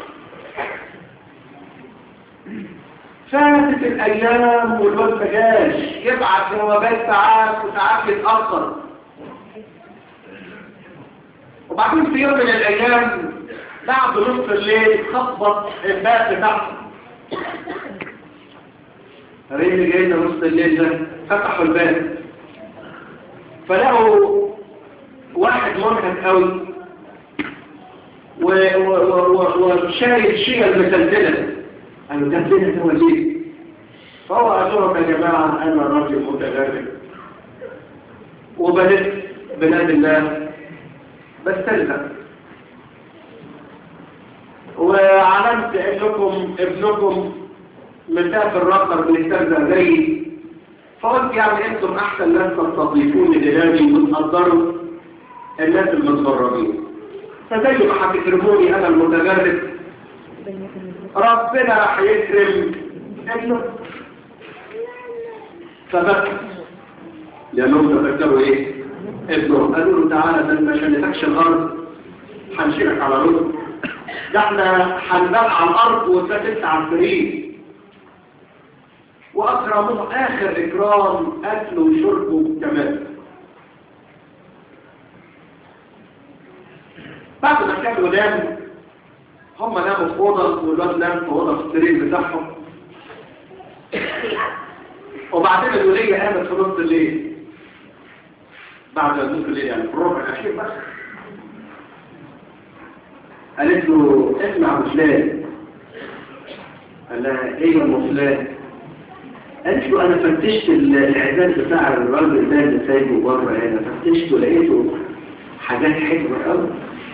فاتت الايام والواد ما جاش يبعت جوابات ساعات وساعات يتاخر وبعدين في يوم من الايام بعد نصف الليل خبط الباب بتاعته الرجل جاي ده نص الليل ده فتحوا الباب فلقوا واحد مرهق قوي وشايل شيء المتلتلة قالوا ده فين هو ليه فهو قال لهم يا جماعة أنا راجل متغرب وبنت بلاد الله بستلزم وعلمت انكم ابنكم مسافر الرقم بيسترزق زيي فقلت يعني انتم احسن ناس تستضيفوني دلالي وتقدروا الناس المتغربين فزي ما هتكرموني انا المتغرب ربنا راح يكرم ابنه فبكى لانهم تفكروا ايه ابنه قالوا له تعالى ده ما شلتكش الارض هنشيلك على رزق ده احنا هنبات على الارض وانت على السرير واكرموه اخر اكرام اكله وشربه كمان بعد ما كانوا ناموا هم ناموا في اوضه والواد نام في اوضه في السرير بتاعهم وبعدين الوليه قامت في نص الليل بعد نص الليل يعني في الربع الاخير بس قالت له اسمع فلان قال لها ايه يا فلان قالت له انا فتشت العداد بتاع الراجل ده اللي سايبه بره هنا فتشته لقيته حاجات حلوه قوي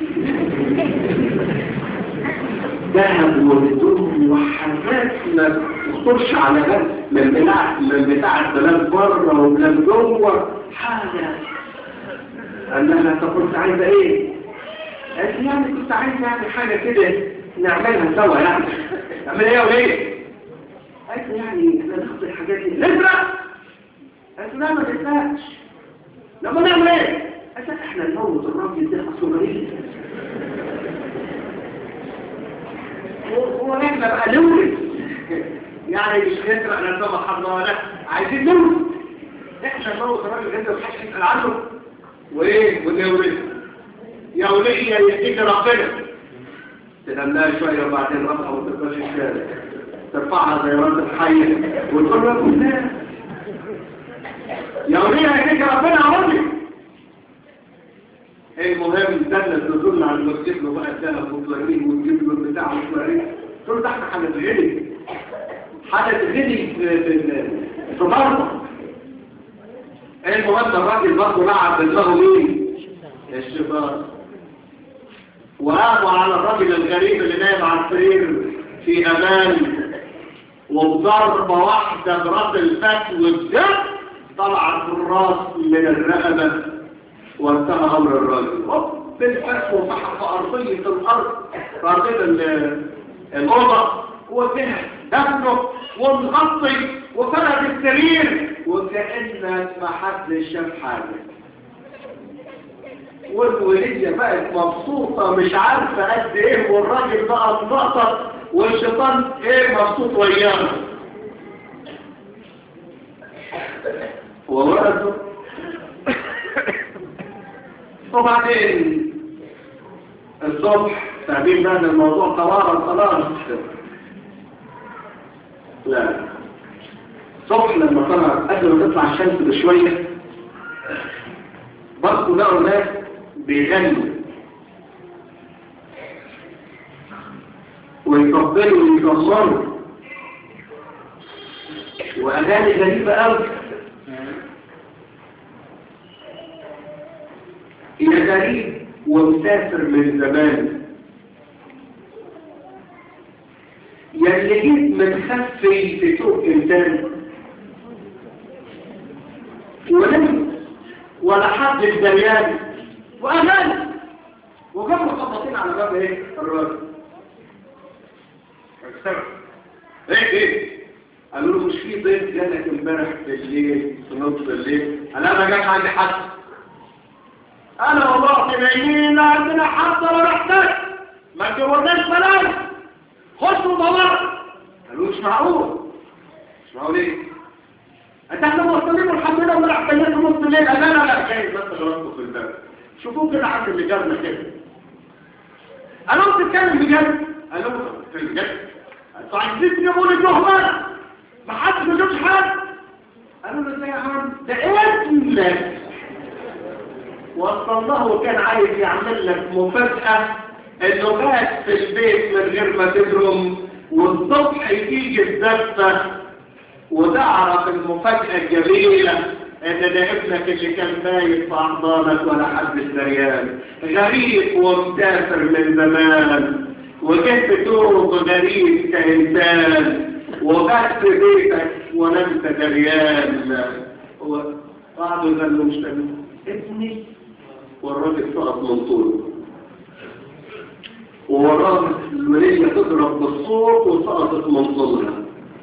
ذهب وهدوم وحاجات ما تخطرش على بال من بتاع من بتاع البلاد بره وبلاد جوه حاجه قال لها طب كنت عايزه ايه؟ قالت لي يعني كنت عايزه يعني حاجه كده نعملها سوا يعني نعملها ايه وليه؟ قالت لي يعني احنا ناخد الحاجات دي نسرق قالت لا ما تسرقش لما نعمل ايه؟ قالت احنا نموت الراجل ده اصله غريب هو احنا بقى نورث يعني مش نسرق نسمع حضنا لا عايزين نورث احنا نموت الراجل ده محدش يسأل عنه وايه واللي وليه يا وليه يهديك ربنا تنملها شوية وبعدين رفعها وتبقاش الشارع ترفعها زي راس الحية وتقول له لا يا وليه يهديك ربنا عمري المهم دلت نزولنا على المسجد له بقى الذهب وتوريه وتجيب له البتاع وتوريه تقول له ده احنا هنتغني هنتغني في في في مرة المهم الراجل برضه لعب بدماغه مين؟ الشيطان وقاموا على الراجل الغريب اللي نايم على السرير في امان وبضربة واحدة براس الفك والدم طلعت الراس من الرقبة وانتهى امر الراجل هوب بالفك وفحط في ارضية الارض في ارضية الاوضة وفيها دفنه ومغطي وفرد السرير وكأنك ما حد شاف حاجة والولية بقت مبسوطة مش عارفة قد ايه والراجل بقى منقطة والشيطان ايه مبسوط وياه وولده وبعدين الصبح تعبين بقى الموضوع طوارا خلاص لا الصبح لما طلع قبل ما تطلع الشمس بشوية برضه لقوا ناس بيغنوا ويكبروا ويكمروا وأغاني غريبة أوي يا غريب ومسافر من زمان يا اللي جيت متخفي في سوق إنسان ولم ولا حد الدريان وأمان وجابوا خبطين على باب ايه الراجل ايه ايه قالوا له مش في ضيف جالك امبارح بالليل في نص الليل انا ما جاش عندي حد انا والله نايمين عندنا حد ولا محتاج ما تجوزناش بلاش خشوا دور قالوا مش معقول مش معقول ايه انت احنا موصلين والحمد لله ولا احتاجين في نص الليل انا لا لا جاي بس غلطوا في الباب شوفوا كده حد اللي جابنا كده انا قلت اتكلم بجد قالوا في الجد انتوا عايزين تجيبوا لي تهمه ما حدش ما جابش حد قالوا له ازاي يا عم ده ابنك وصلناه وكان عايز يعمل لك مفاجاه انه بات في البيت من غير ما تدرم والصبح يجي الزفه وتعرف المفاجاه الجميله ان ده ابنك اللي كان بايت في احضانك ولا حد دريان غريب ومسافر من زمان وكنت توب غريب كإنسان وبات في بيتك ولم دريان وقعدوا يغنوا مش ابني والراجل سقط من طوله ووراه الولية تضرب بالصوت وسقطت من طولها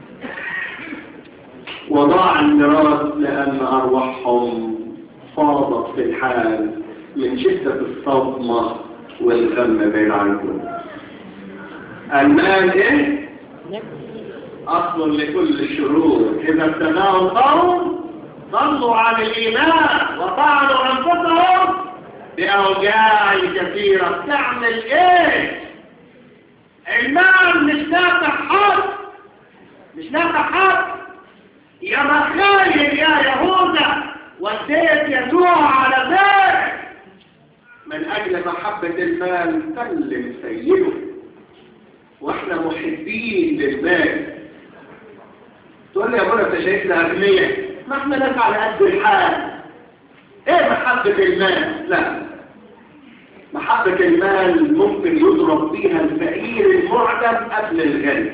وضاع الميراث لأن أرواحهم فاضت في الحال من شدة الصدمة والغم بين عنكم المال إيه؟ أصل لكل الشرور إذا ابتداه القوم ضلوا عن الإيمان وطعنوا أنفسهم بأوجاع كثيرة تعمل إيه؟ المال مش نافع حد مش نافع حد يا مخايل يا يهوذا وديت يسوع على ذلك من أجل محبة المال سلم سيده واحنا محبين للمال تقول لي يا ابونا انت شايفنا اغنياء ما احنا ناس على قد الحال ايه محبة المال لا محبة المال ممكن يضرب بيها الفقير المعدم قبل الغني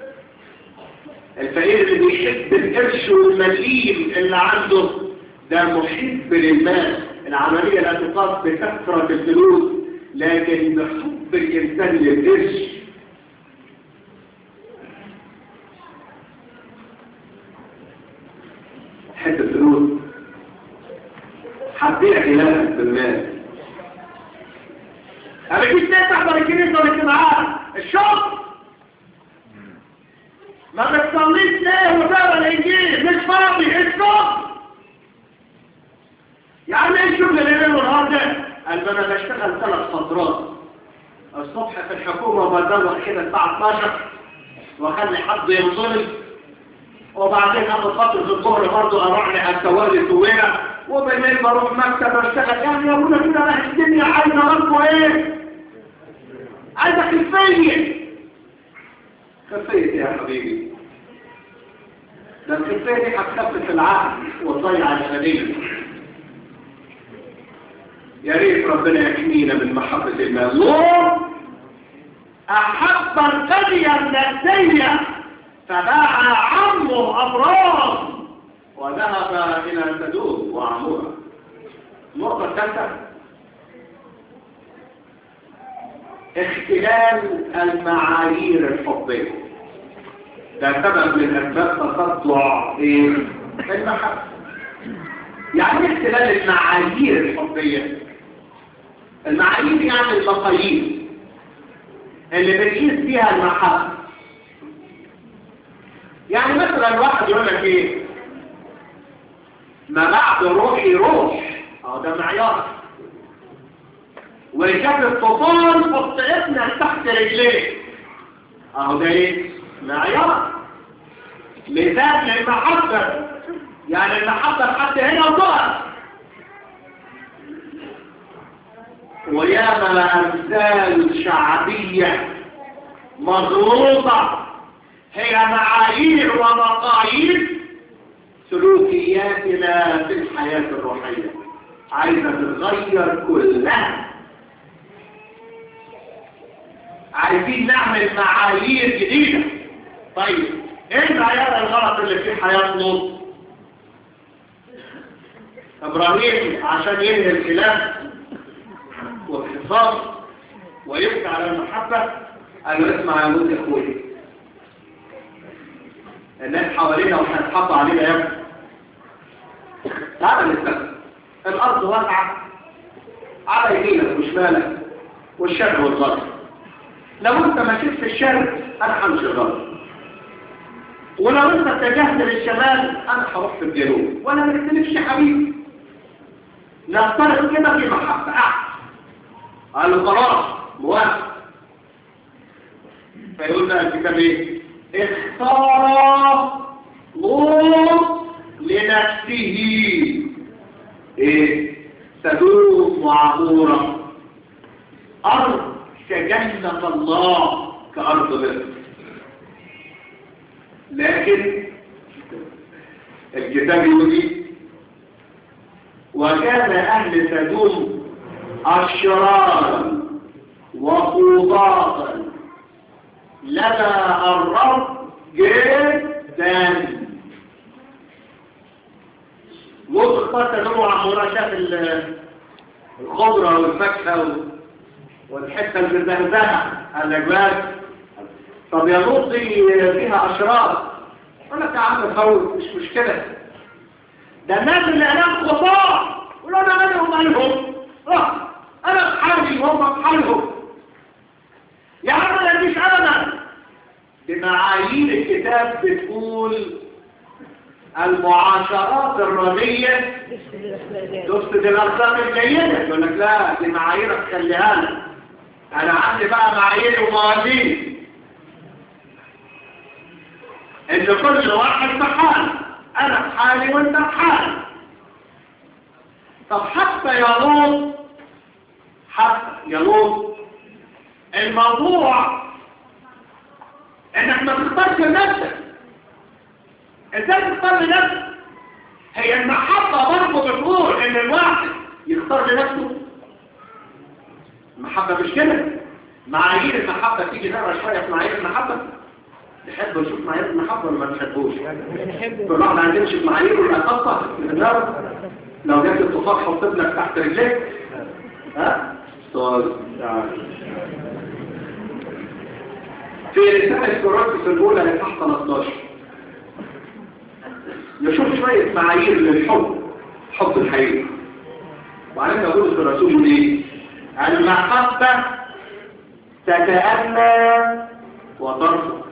الفقير اللي بيحب القرش والمليم اللي عنده ده محب للمال العملية لا تقاس بكثرة الفلوس لكن بحب الإنسان للقرش حب الفلوس حبيع إلهك بالمال أنا كنت تحضر الكنيسة والاجتماعات الشغل ما بتصليش ليه وتقرا الانجيل مش فاضي الشغل يعني ايه الشغل الليل والنهار ده قال ده انا بشتغل ثلاث فترات الصبح في الحكومة وبدور كده الساعة 12 واخلي حد ينظلم وبعدين اخد فترة الظهر برضه اروح لي التوالي سوينا وبالليل بروح مكتب اشتغل يعني يا ابونا كده راح الدنيا عايزة برضه ايه عايزة خفية خفية يا حبيبي ده الخفية دي هتخفف العقل وتضيع الغنية يا ريت ربنا يحمينا من محبة المظلوم أحب القرية النفسية فباع عمه أبراز وذهب إلى سدوم وعمورة النقطة الثالثة اختلال المعايير الحبية ده سبب من أسباب تطلع إيه؟ المحبة يعني ايه اختلال المعايير الحبية المعايير يعني المقاييس اللي بنقيس فيها المحبة يعني مثلا واحد يقول لك ايه ما بعد روحي روح اه ده معيار وشاف الطوفان فطئتنا تحت رجليه اهو ده ايه معيار مثال للمحبة يعني المحبة لحد هنا وضعت وياما أمثال شعبية مغلوطة هي معايير ومقاييس سلوكياتنا في الحياة الروحية عايزة تتغير كلها عايزين نعمل معايير جديدة طيب ايه المعيار الغلط اللي في حياة لوط ابراهيم عشان ينهي الخلاف والحصار ويبكي على المحبة قال له اسمع يا لوط يا اخوي الناس حوالينا وهيتحط علينا يا ابني تعال نستخدم الارض واسعة على يمينك وشمالك والشرق والغرب لو انت مشيت في الشرق انا همشي الغرب ولو انت اتجهت للشمال انا هروح في الجنوب ولا ما نختلفش يا حبيبي نفترض كده في محبة احسن قال له خلاص موافق فيقول بقى الكتاب ايه اختار لوط لنفسه ايه سدوم وعمورة ارض كجنة الله كأرض مصر لكن الكتاب يقول وكان أهل سدوم أشرارا وقوضاتا لدى الرب جدا وقفت نوع عمورة شاف الخضرة والفاكهة والحتة المزهزهة الأجواد طب يا لوطي فيها أشرار يقول لك يا عم خوف مش مشكلة ده الناس اللي هناك خطاء ولو انا مالهم مالهم اه انا في حالي وهم في حالهم يا عم ما مش ابدا بمعايير الكتاب بتقول المعاشرات الردية تفسد الاخلاق الجيدة يقول لك لا دي معاييرك خليها لك انا عندي بقى معايير وموازين ان كل واحد في حاله انا في حالي وانت في حالي طب حتى يا لوط حتى يا لوط الموضوع انك ما تختارش لنفسك ازاي تختار لنفسك هي المحبة برضه بتقول ان الواحد يختار لنفسه المحبة مش كده معايير المحبة تيجي نقرا شوية في معايير المحبة تحب نشوف معايير المحبة ولا ما تحبوش كل واحد هنمشي في معايير ولا خاصة في النار لو جبت الطفاح حط ابنك تحت رجليك ها استاذ في رسالة كورنثوس الأولى لصح 13 نشوف شوية معايير للحب حب الحقيقة وعليك أقول في الرسول ايه المحبة تتأنى وترفض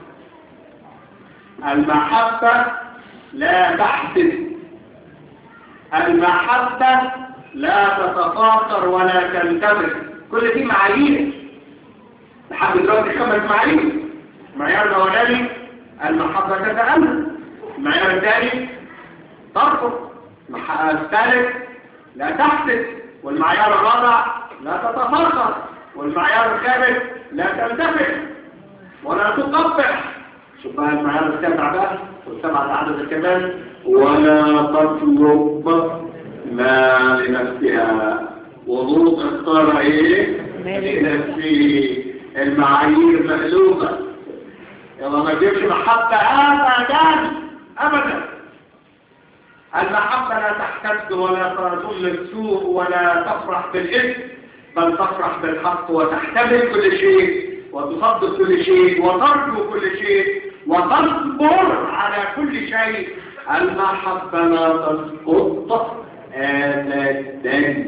المحبة لا تحسد المحبة لا تتفاخر ولا تنتبه كل دي معايير لحد دلوقتي خمس معايير المعيار الاولاني المحبه تتامل المعيار الثاني ترفض الثالث لا تحسد والمعيار الرابع لا تتفاخر والمعيار الخامس لا تنتبه ولا تقبح شوف بقى المعيار السابع بقى والسبعة عدد كمان ولا تطلب ما لنفسها وضوء اختار ايه لنفسه المعايير مقلوبة يلا ما تجيبش محبة ابدا ابدا المحبة لا تحتد ولا تظن السوء ولا تفرح بالإثم بل تفرح بالحق وتحتمل كل شيء وتصدق كل شيء وترجو كل شيء وتصبر على كل شيء المحبة لا تسقط أبدا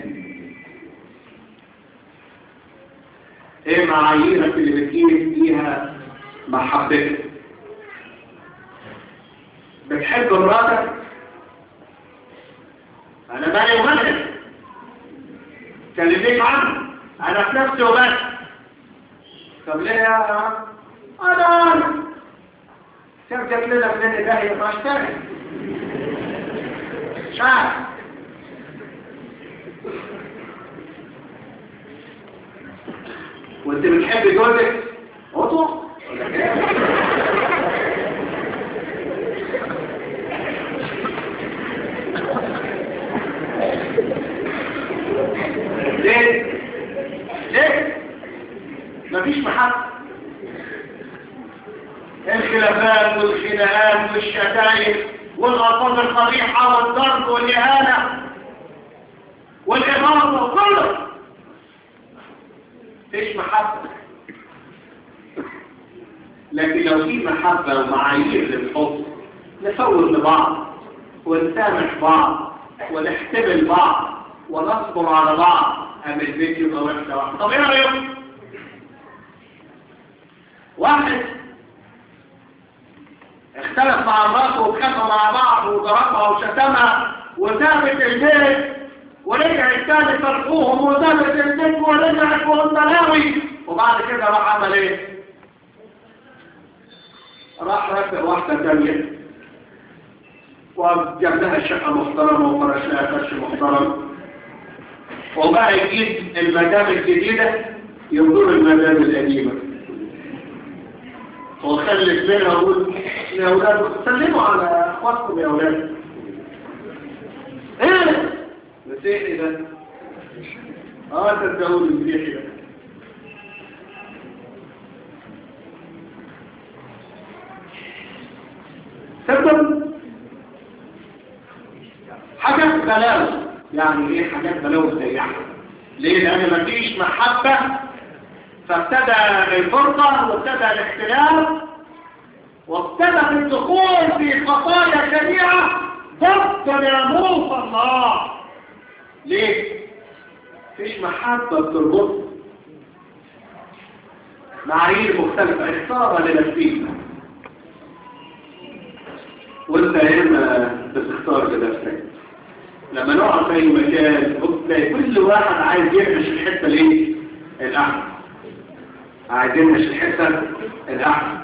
ايه معاييرك اللي بتقيم فيها محبتك بتحب مراتك انا مالي ومالك كلمنيش عنه انا في نفسي وبس طب ليه يا انا ترجع لنا من الإلهي ما اشتغل شعر وانت بتحب جوزك عطو ليه ليه مفيش محبه الخلافات والخناقات والشتائم والألفاظ القبيحة والضرب والإهانة والإغاظة وكله فيش محبة لكن لو في محبة ومعايير للحب نفوز لبعض ونسامح بعض ونحتمل بعض ونصبر على بعض أم البيت يبقى وحدة واحدة طب ايه رأيكم؟ واحد اختلف مع مراته واتخانقوا مع بعض وضربها وشتمها وسابت البيت ورجع الثاني فرقوهم وسابت البيت ورجعت والبلاوي وبعد كده راح عمل ايه؟ راح رافق واحدة تانية وجاب لها شقة محترمة وفرش لها فرش محترم وبقى يجيب المدام الجديدة ينظر المدام القديمة وخلف منها وقول يا أولاد سلموا على أخواتكم يا أولاد إيه مسيحي ده آه تدعون المسيحي ده سبب حاجات بلاوي يعني ايه حاجات بلاوي سيئة ليه لان مفيش محبة فابتدى الفرقة وابتدى الاختلاف وابتدى الدخول في خطايا شنيعة ضد ناموس الله ليه؟ مفيش محبة بتربط معايير مختلفة اختارها لنفسيك وانت هنا بتختار لنفسك لما نقعد في اي مكان تلاقي كل واحد عايز يفرش الحته الايه الاحسن عايز يفرش الحته الاحسن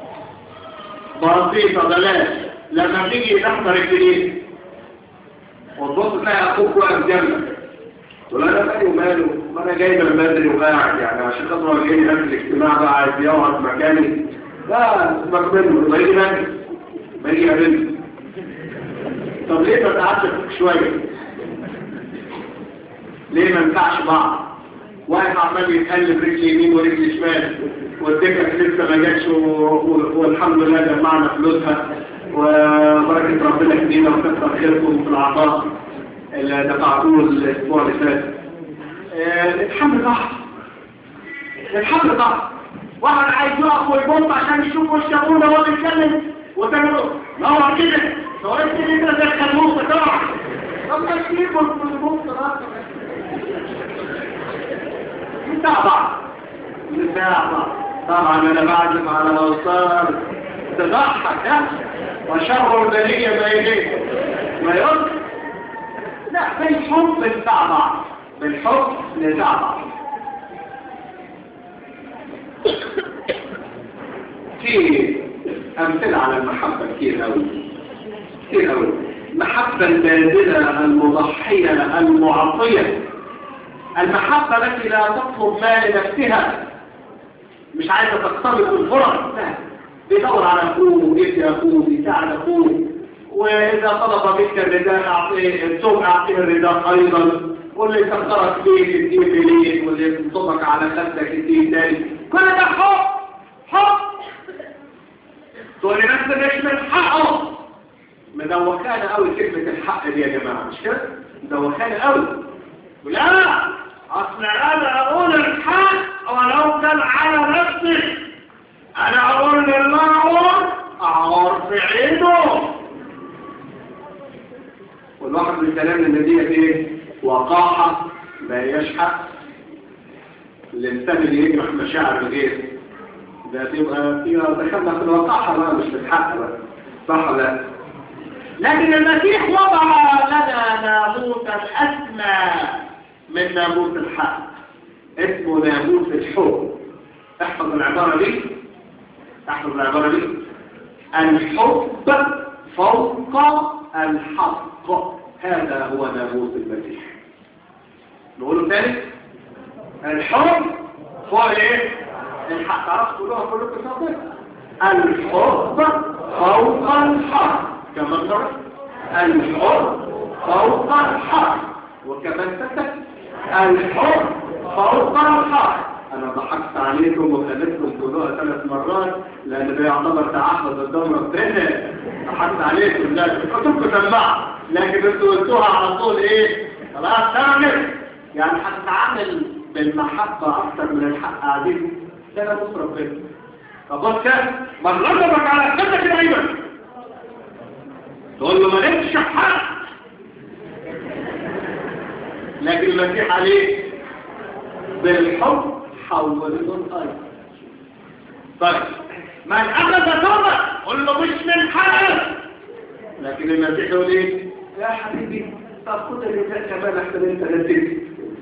بسيطه بلاش لما تيجي تحضر الجديد وتبص تلاقي اخوك واقف جنبك تقول انا مالي وماله ما انا جاي من بدري وقاعد يعني عشان خاطر هو جاي نفس الاجتماع بقى عايز يقعد مكاني لا سيبك منه ما يجي بدري ما يجي قابلني طب ليه ما تقعدش شويه ليه ما ينفعش بعض واحد عمال يتقلب رجل يمين ورجل شمال والدكة لسه ما جاتش والحمد لله جمعنا فلوسها وبركة ربنا يهدينا وكثر خيركم في العطاء اللي دفعتوه الاسبوع اللي فات نتحمل بعض نتحمل بعض واحد عايز يقف ويبص عشان يشوف وش ابونا وهو بيتكلم وتعملوا ما هو كده هو انت كده دخل موسى طبعا طب ما تسيبه في موسى نتابع نتابع طبعا انا بعزم على الاوصال تضحك ها وشر البلية ما يليه ما يرد لا بالحب بتاع بعض بالحب نزاع بعض في أمثلة على المحبة كتير أوي كتير أوي المحبة الباذلة المضحية المعطية المحبة التي لا تطلب ما لنفسها مش عايزة تقترب الفرص لا بيدور على أخوه يدي أخوه بيساعد أخوه وإذا طلب منك الرداء أعطيه الزوج أعطيه الرداء أيضا واللي يسخرك فيك تديه إليك واللي ينصبك على خدك تديه تاني كل ده حب حب تقول لي بس مش من حقه مدوخانة قوي كلمة الحق دي يا جماعة مش كده؟ مدوخانة قوي لا أصل أنا أقول الحق ولو كان على نفسي أنا أقول للمعور أعور في عيده والواحد من كلام النبي ايه وقاحة ما يشحق الإنسان اللي يجرح مشاعر الغير ده تبقى فيها دخلنا في الوقاحة بقى مش في الحق بقى صح ولا لكن المسيح وضع لنا ناموسا أسمى من ناموس الحق اسمه ناموس الحب احفظ العبارة دي احفظ العبارة دي الحب فوق الحق هذا هو ناموس المسيح نقوله تاني الحب فوق ايه الحق تعرفوا تقولوها كلكم صادق الحب فوق الحق كما ترى الحب فوق الحق وكمان تكت الحب فوق الحق انا ضحكت عليكم وخليتكم تقولوها ثلاث مرات لان ده يعتبر تعهد الدورة الثانية ضحكت عليكم لا كنتم سماعة لكن انتوا قلتوها على طول ايه خلاص تعمل يعني هتتعامل بالمحبة اكتر من الحق قاعدين ده انا بص ربنا طب بص كده من غضبك على خدك دايما تقول له ما لكش حق لكن المسيح عليه بالحب حول الأرض طيب من أخذ توبة قل له مش من حقك لكن المسيح يقول ايه يا حبيبي طب خد الرجاء كمان احسن انت نسيت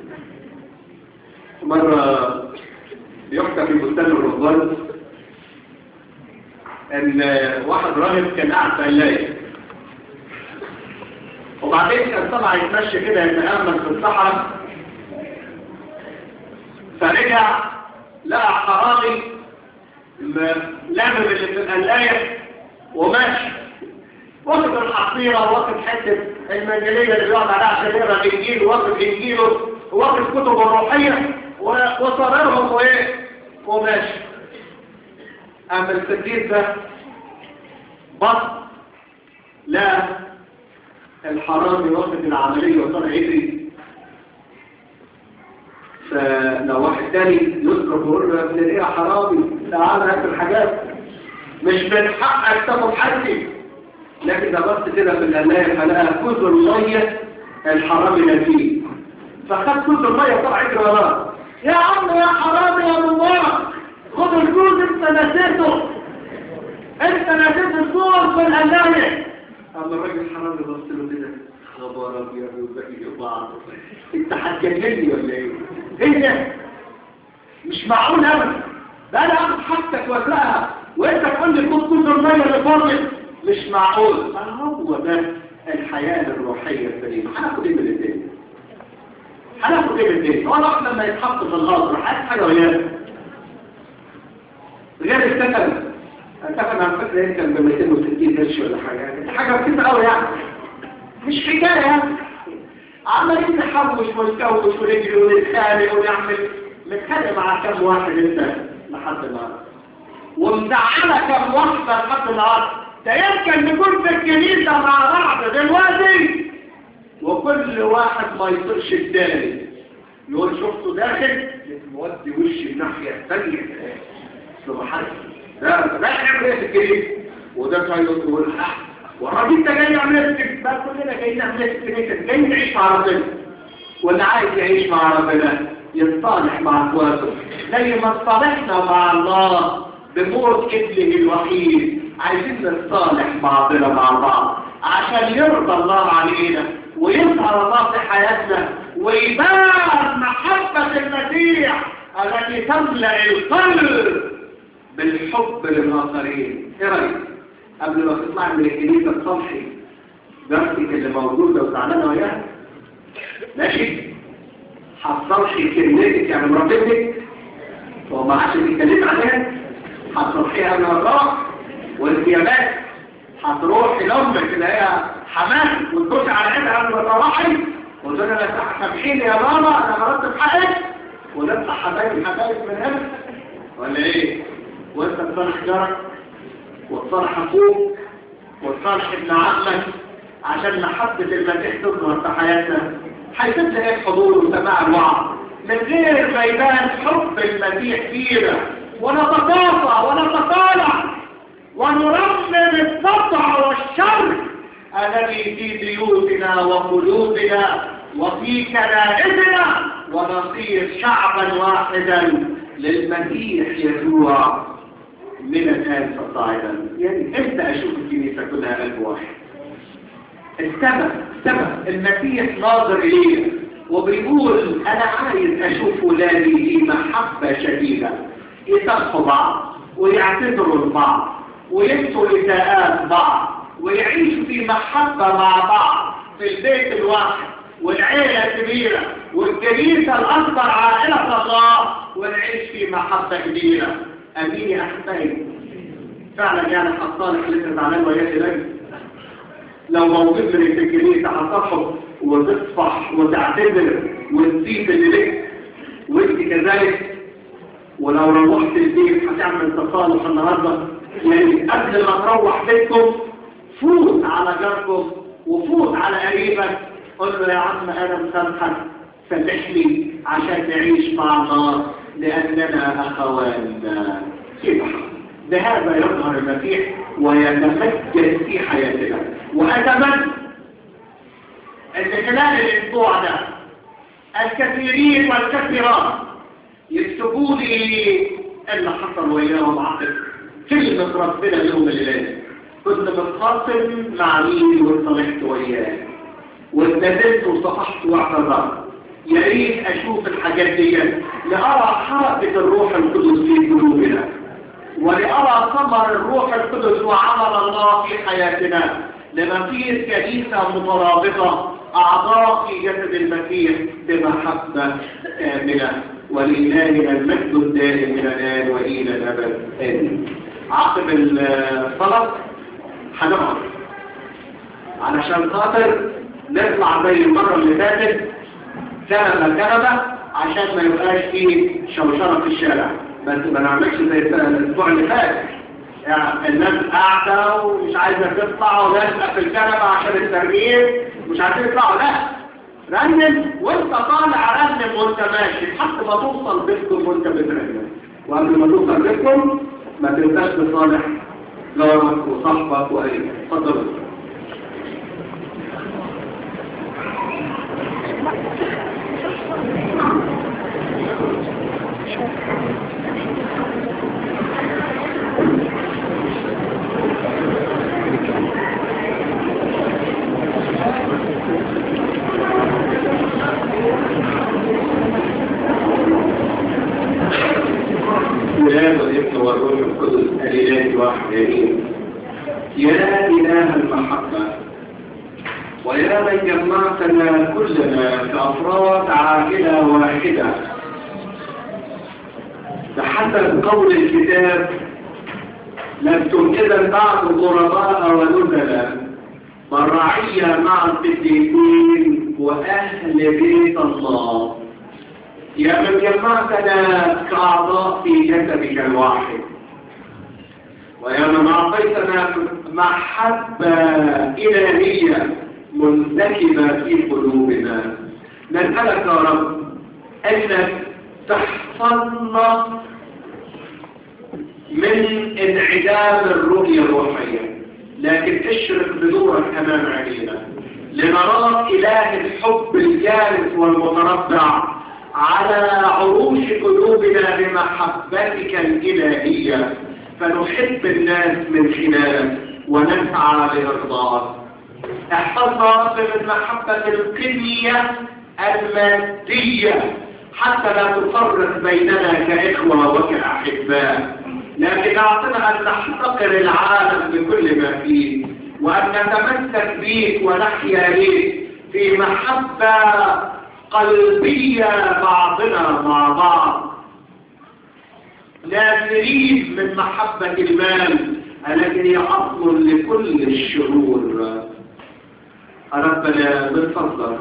مرة يحكى في بستان الرهبان ان واحد راهب كان قاعد في قلايه وبعدين كان طلع يتمشى كده يتأمل في الصحراء فرجع لقى حرامي لامم اللي في القلاية وماشي واخد الحصيرة واخد حتة المنجلية اللي بيقعد عليها عشان يقرا الانجيل واخد انجيله واخد كتب الروحية وصررهم وايه وماشي اما السديد ده بط لا الحرامي واخد العملية وطلع يجري فلو واحد تاني يذكر ويقول له يا ابن ايه يا حرامي تعال هات الحاجات مش من حقك تاخد حاجتي لكن ده بص كده في الأمان فلقى كوز المية الحرامي نسيه فخد كوز المية وطلع يجري وراه يا عم يا حرامي يا الله خد الكوز انت نسيته انت نسيت الصور في الأمان اما الراجل الحرامي بص له كده خبر ابيض وبقي بعض انت هتجنني ولا ايه ايه ده مش معقول ابدا ده انا اخد حاجتك واسرقها وانت تقول لي خد كل الميه اللي فاضل مش معقول ما هو ده الحياه الروحيه السليمه هناخد ايه من الدنيا هناخد ايه من الدنيا هو الواحد لما يتحط في الغاز راح عايز حاجه وياه غير السكن السكن على فكره يمكن ب 260 قرش ولا حاجه حاجه بسيطه قوي يعني مش حكاية يعني عمالين نحوش ونكوش ونجري ونتخانق ونعمل نتخانق مع كم واحد انت لحد النهارده ومزعلة كم واحدة لحد النهارده ده يمكن نكون في الكنيسة مع بعض دلوقتي وكل واحد ما يطرش الداري يقول شفته داخل مودي وشي الناحية الثانية سبحان ده ده يعمل ايه في الكنيسة وده كان يقول حق والراجل انت جاي يعمل بقى كلنا جايين نعمل الكنيسة جاي نعيش مع ربنا واللي عايز يعيش مع ربنا يتصالح مع اخواته زي ما اتصالحنا مع الله بموت ابنه الوحيد عايزين نتصالح بعضنا مع بعض عشان يرضى الله علينا ويظهر الله في حياتنا ويبان محبة المسيح التي تملأ القلب بالحب للآخرين ايه رأيك؟ قبل ما تطلع من الكنيسة الصبحي جارتك اللي موجودة وزعلانة وياها ماشي هتصلحي كلمتك يعني مراتبتك وما عادش تتكلم عليها هتصلحيها قبل ما تروح وانت يا بنت هتروحي لامك اللي هي حماتك وتبصي على عينها قبل ما تروحي وتقول لها سامحيني يا ماما انا مرتب حقك ونطلع حبايب حبايب من هنا ولا ايه؟ وانت تصالح جارك وتصالح اخوك وتصالح ابن عمك عشان محبة المسيح تظهر في حياتنا هيتبقى حضور وسماع الوعظ من غير ما يبان حب المسيح فينا ونتقاطع ونتطالع ونرمم السطع والشر الذي في بيوتنا وقلوبنا وفي كنائسنا ونصير شعبا واحدا للمسيح يسوع من الآن فصاعدا يعني امتى أشوف الكنيسة كلها قلب واحد السبب السبب المسيح ناظر إليه وبيقول أنا عايز أشوف ولادي في محبة شديدة يصفوا بعض ويعتذروا لبعض وينسوا إساءات بعض ويعيشوا في محبة مع بعض في البيت الواحد والعيلة الكبيرة والكنيسة الأكبر عائلة الله ونعيش في محبة كبيرة أمين يا أحبائي فعلا يعني حصالح لسه زعلان وياك إليه لو موجود من الكنيسة هتصحب وتصفح وتعتذر وتسيب اللي لك وانت كذلك ولو روحت البيت هتعمل تصالح النهارده يعني قبل ما تروح بيتكم فوت على جاركم وفوت على قريبك قل له يا عم انا مسامحك سامحني عشان نعيش مع الله لاننا اخوان في بحر بهذا يظهر المسيح ويتمجد في حياتنا واتمنى ان خلال الاسبوع ده الكثيرين والكثيرات يكتبوا لي اللي حصل وياهم عقد كلمة ربنا اليوم الليلة كنت متخاصم مع مين واتصالحت وياه واتندمت وصفحت واعتذرت يا ريت اشوف الحاجات دي لارى حركة الروح القدس في قلوبنا ولأرى ثمر الروح القدس وعمل الله في حياتنا لنصير كنيسة مترابطة أعضاء في جسد المسيح بمحبة كاملة ولإلهنا المجد الدائم من الآن وإلى الأبد آمين عقب الصلاة هنقعد علشان خاطر نطلع زي المرة اللي فاتت كنبة كنبة عشان ما يبقاش فيه شوشرة في الشارع بس ما نعملش زي الاسبوع اللي فات يعني الناس قاعدة ومش عايزة تطلع وناس في الكنبة عشان الترميم مش عايزين يطلعوا لا رنم وانت طالع رنم وانت ماشي لحد ما توصل بيتكم وانت بترنم وقبل ما توصل بيتكم ما تنساش تصالح جارك وصاحبك وقريبك اتفضل الآب والابن والروح القدس الإله واحد آمين يا إله المحبة ويا من جمعتنا كلنا كأفراد عائلة واحدة بحسب قول الكتاب لستم إذا بعد غرباء ونزلا بل رعية مع القديسين وأهل بيت الله يا من جمعتنا كأعضاء في جسدك الواحد ويا من أعطيتنا محبة إلهية منسكبة في قلوبنا نسألك يا رب أنك تحفظنا من انعدام الرؤية الروحية لكن اشرق بنورك أمام عينينا لنراك إله الحب الجالس والمتربع على عروش قلوبنا بمحبتك الإلهية فنحب الناس من خلالك ونسعى لإرضاك احفظنا من المحبة القنية المادية حتى لا تفرق بيننا كإخوة وكأحباء لكن أعطنا أن نحتقر العالم بكل ما فيه وأن نتمسك بيك ونحيا ليك في محبة قلبية بعضنا مع بعض لا نريد من محبة المال التي هي أصل لكل الشرور ربنا من فضلك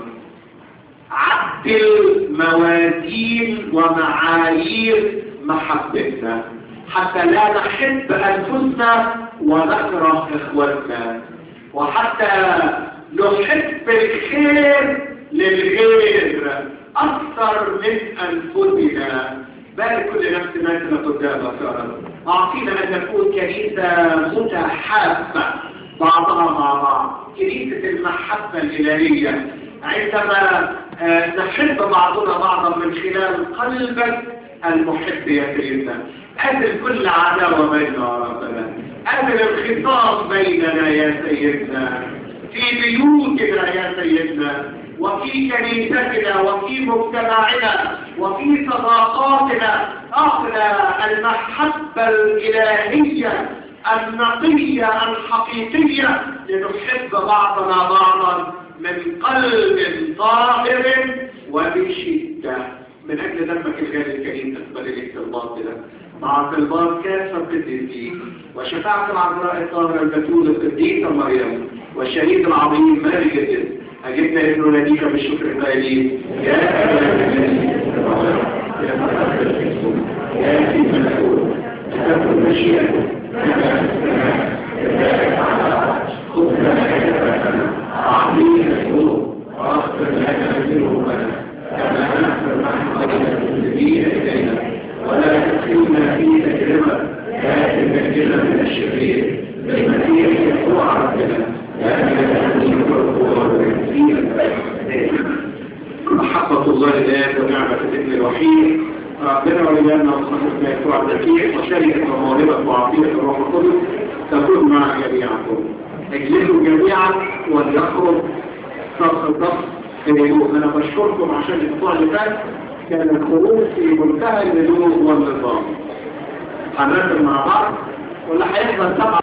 عدل موازين ومعايير محبتنا حتى لا نحب أنفسنا ونكره إخوتنا وحتى نحب الخير للغير أكثر من أنفسنا بارك كل نفس ما قدامك يا رب أعطينا أن نكون كنيسة متحابة بعضها مع بعض كنيسة المحبة الإلهية عندما نحب بعضنا بعضا من خلال قلبك المحب يا سيدنا أزل كل عداوة بيننا يا ربنا أزل الخطاب بيننا يا سيدنا في بيوتنا يا سيدنا وفي كنيستنا وفي مجتمعنا وفي صداقاتنا أعطنا المحبة الإلهية النقية الحقيقية لنحب بعضنا بعضا من قلب طاهر وبشدة من أجل دمك الغالي الكريم أقبل إليك الباطلة مع طلبات كافة القديسين وشفاعة العذراء الطاهرة البتول القديسة مريم والشهيد العظيم ماري جدد أجبنا ابن ناديك بالشكر الغالي يا يا يا سيد المسؤول تكون مشيئته أعطينا الذنوب واغفر لنا ذنوبنا كما نغفر نحن المسلمين إلينا ولا تدخلنا في تجربة لكن نجنا من الشرير بالمسيح يسوع ربنا محبة الله الآن ونعمة الابن الوحيد ربنا وليانا وصحبنا يسوع الذكير وشركة وموهبة وعطية الروح القدس تكون مع جميعكم اجلسوا جميعا وليخرج صف الضغط اليوم انا بشكركم عشان الاسبوع اللي فات كان الخروج في منتهى الهدوء والنظام هنرسم مع بعض واللي هيحصل طبعا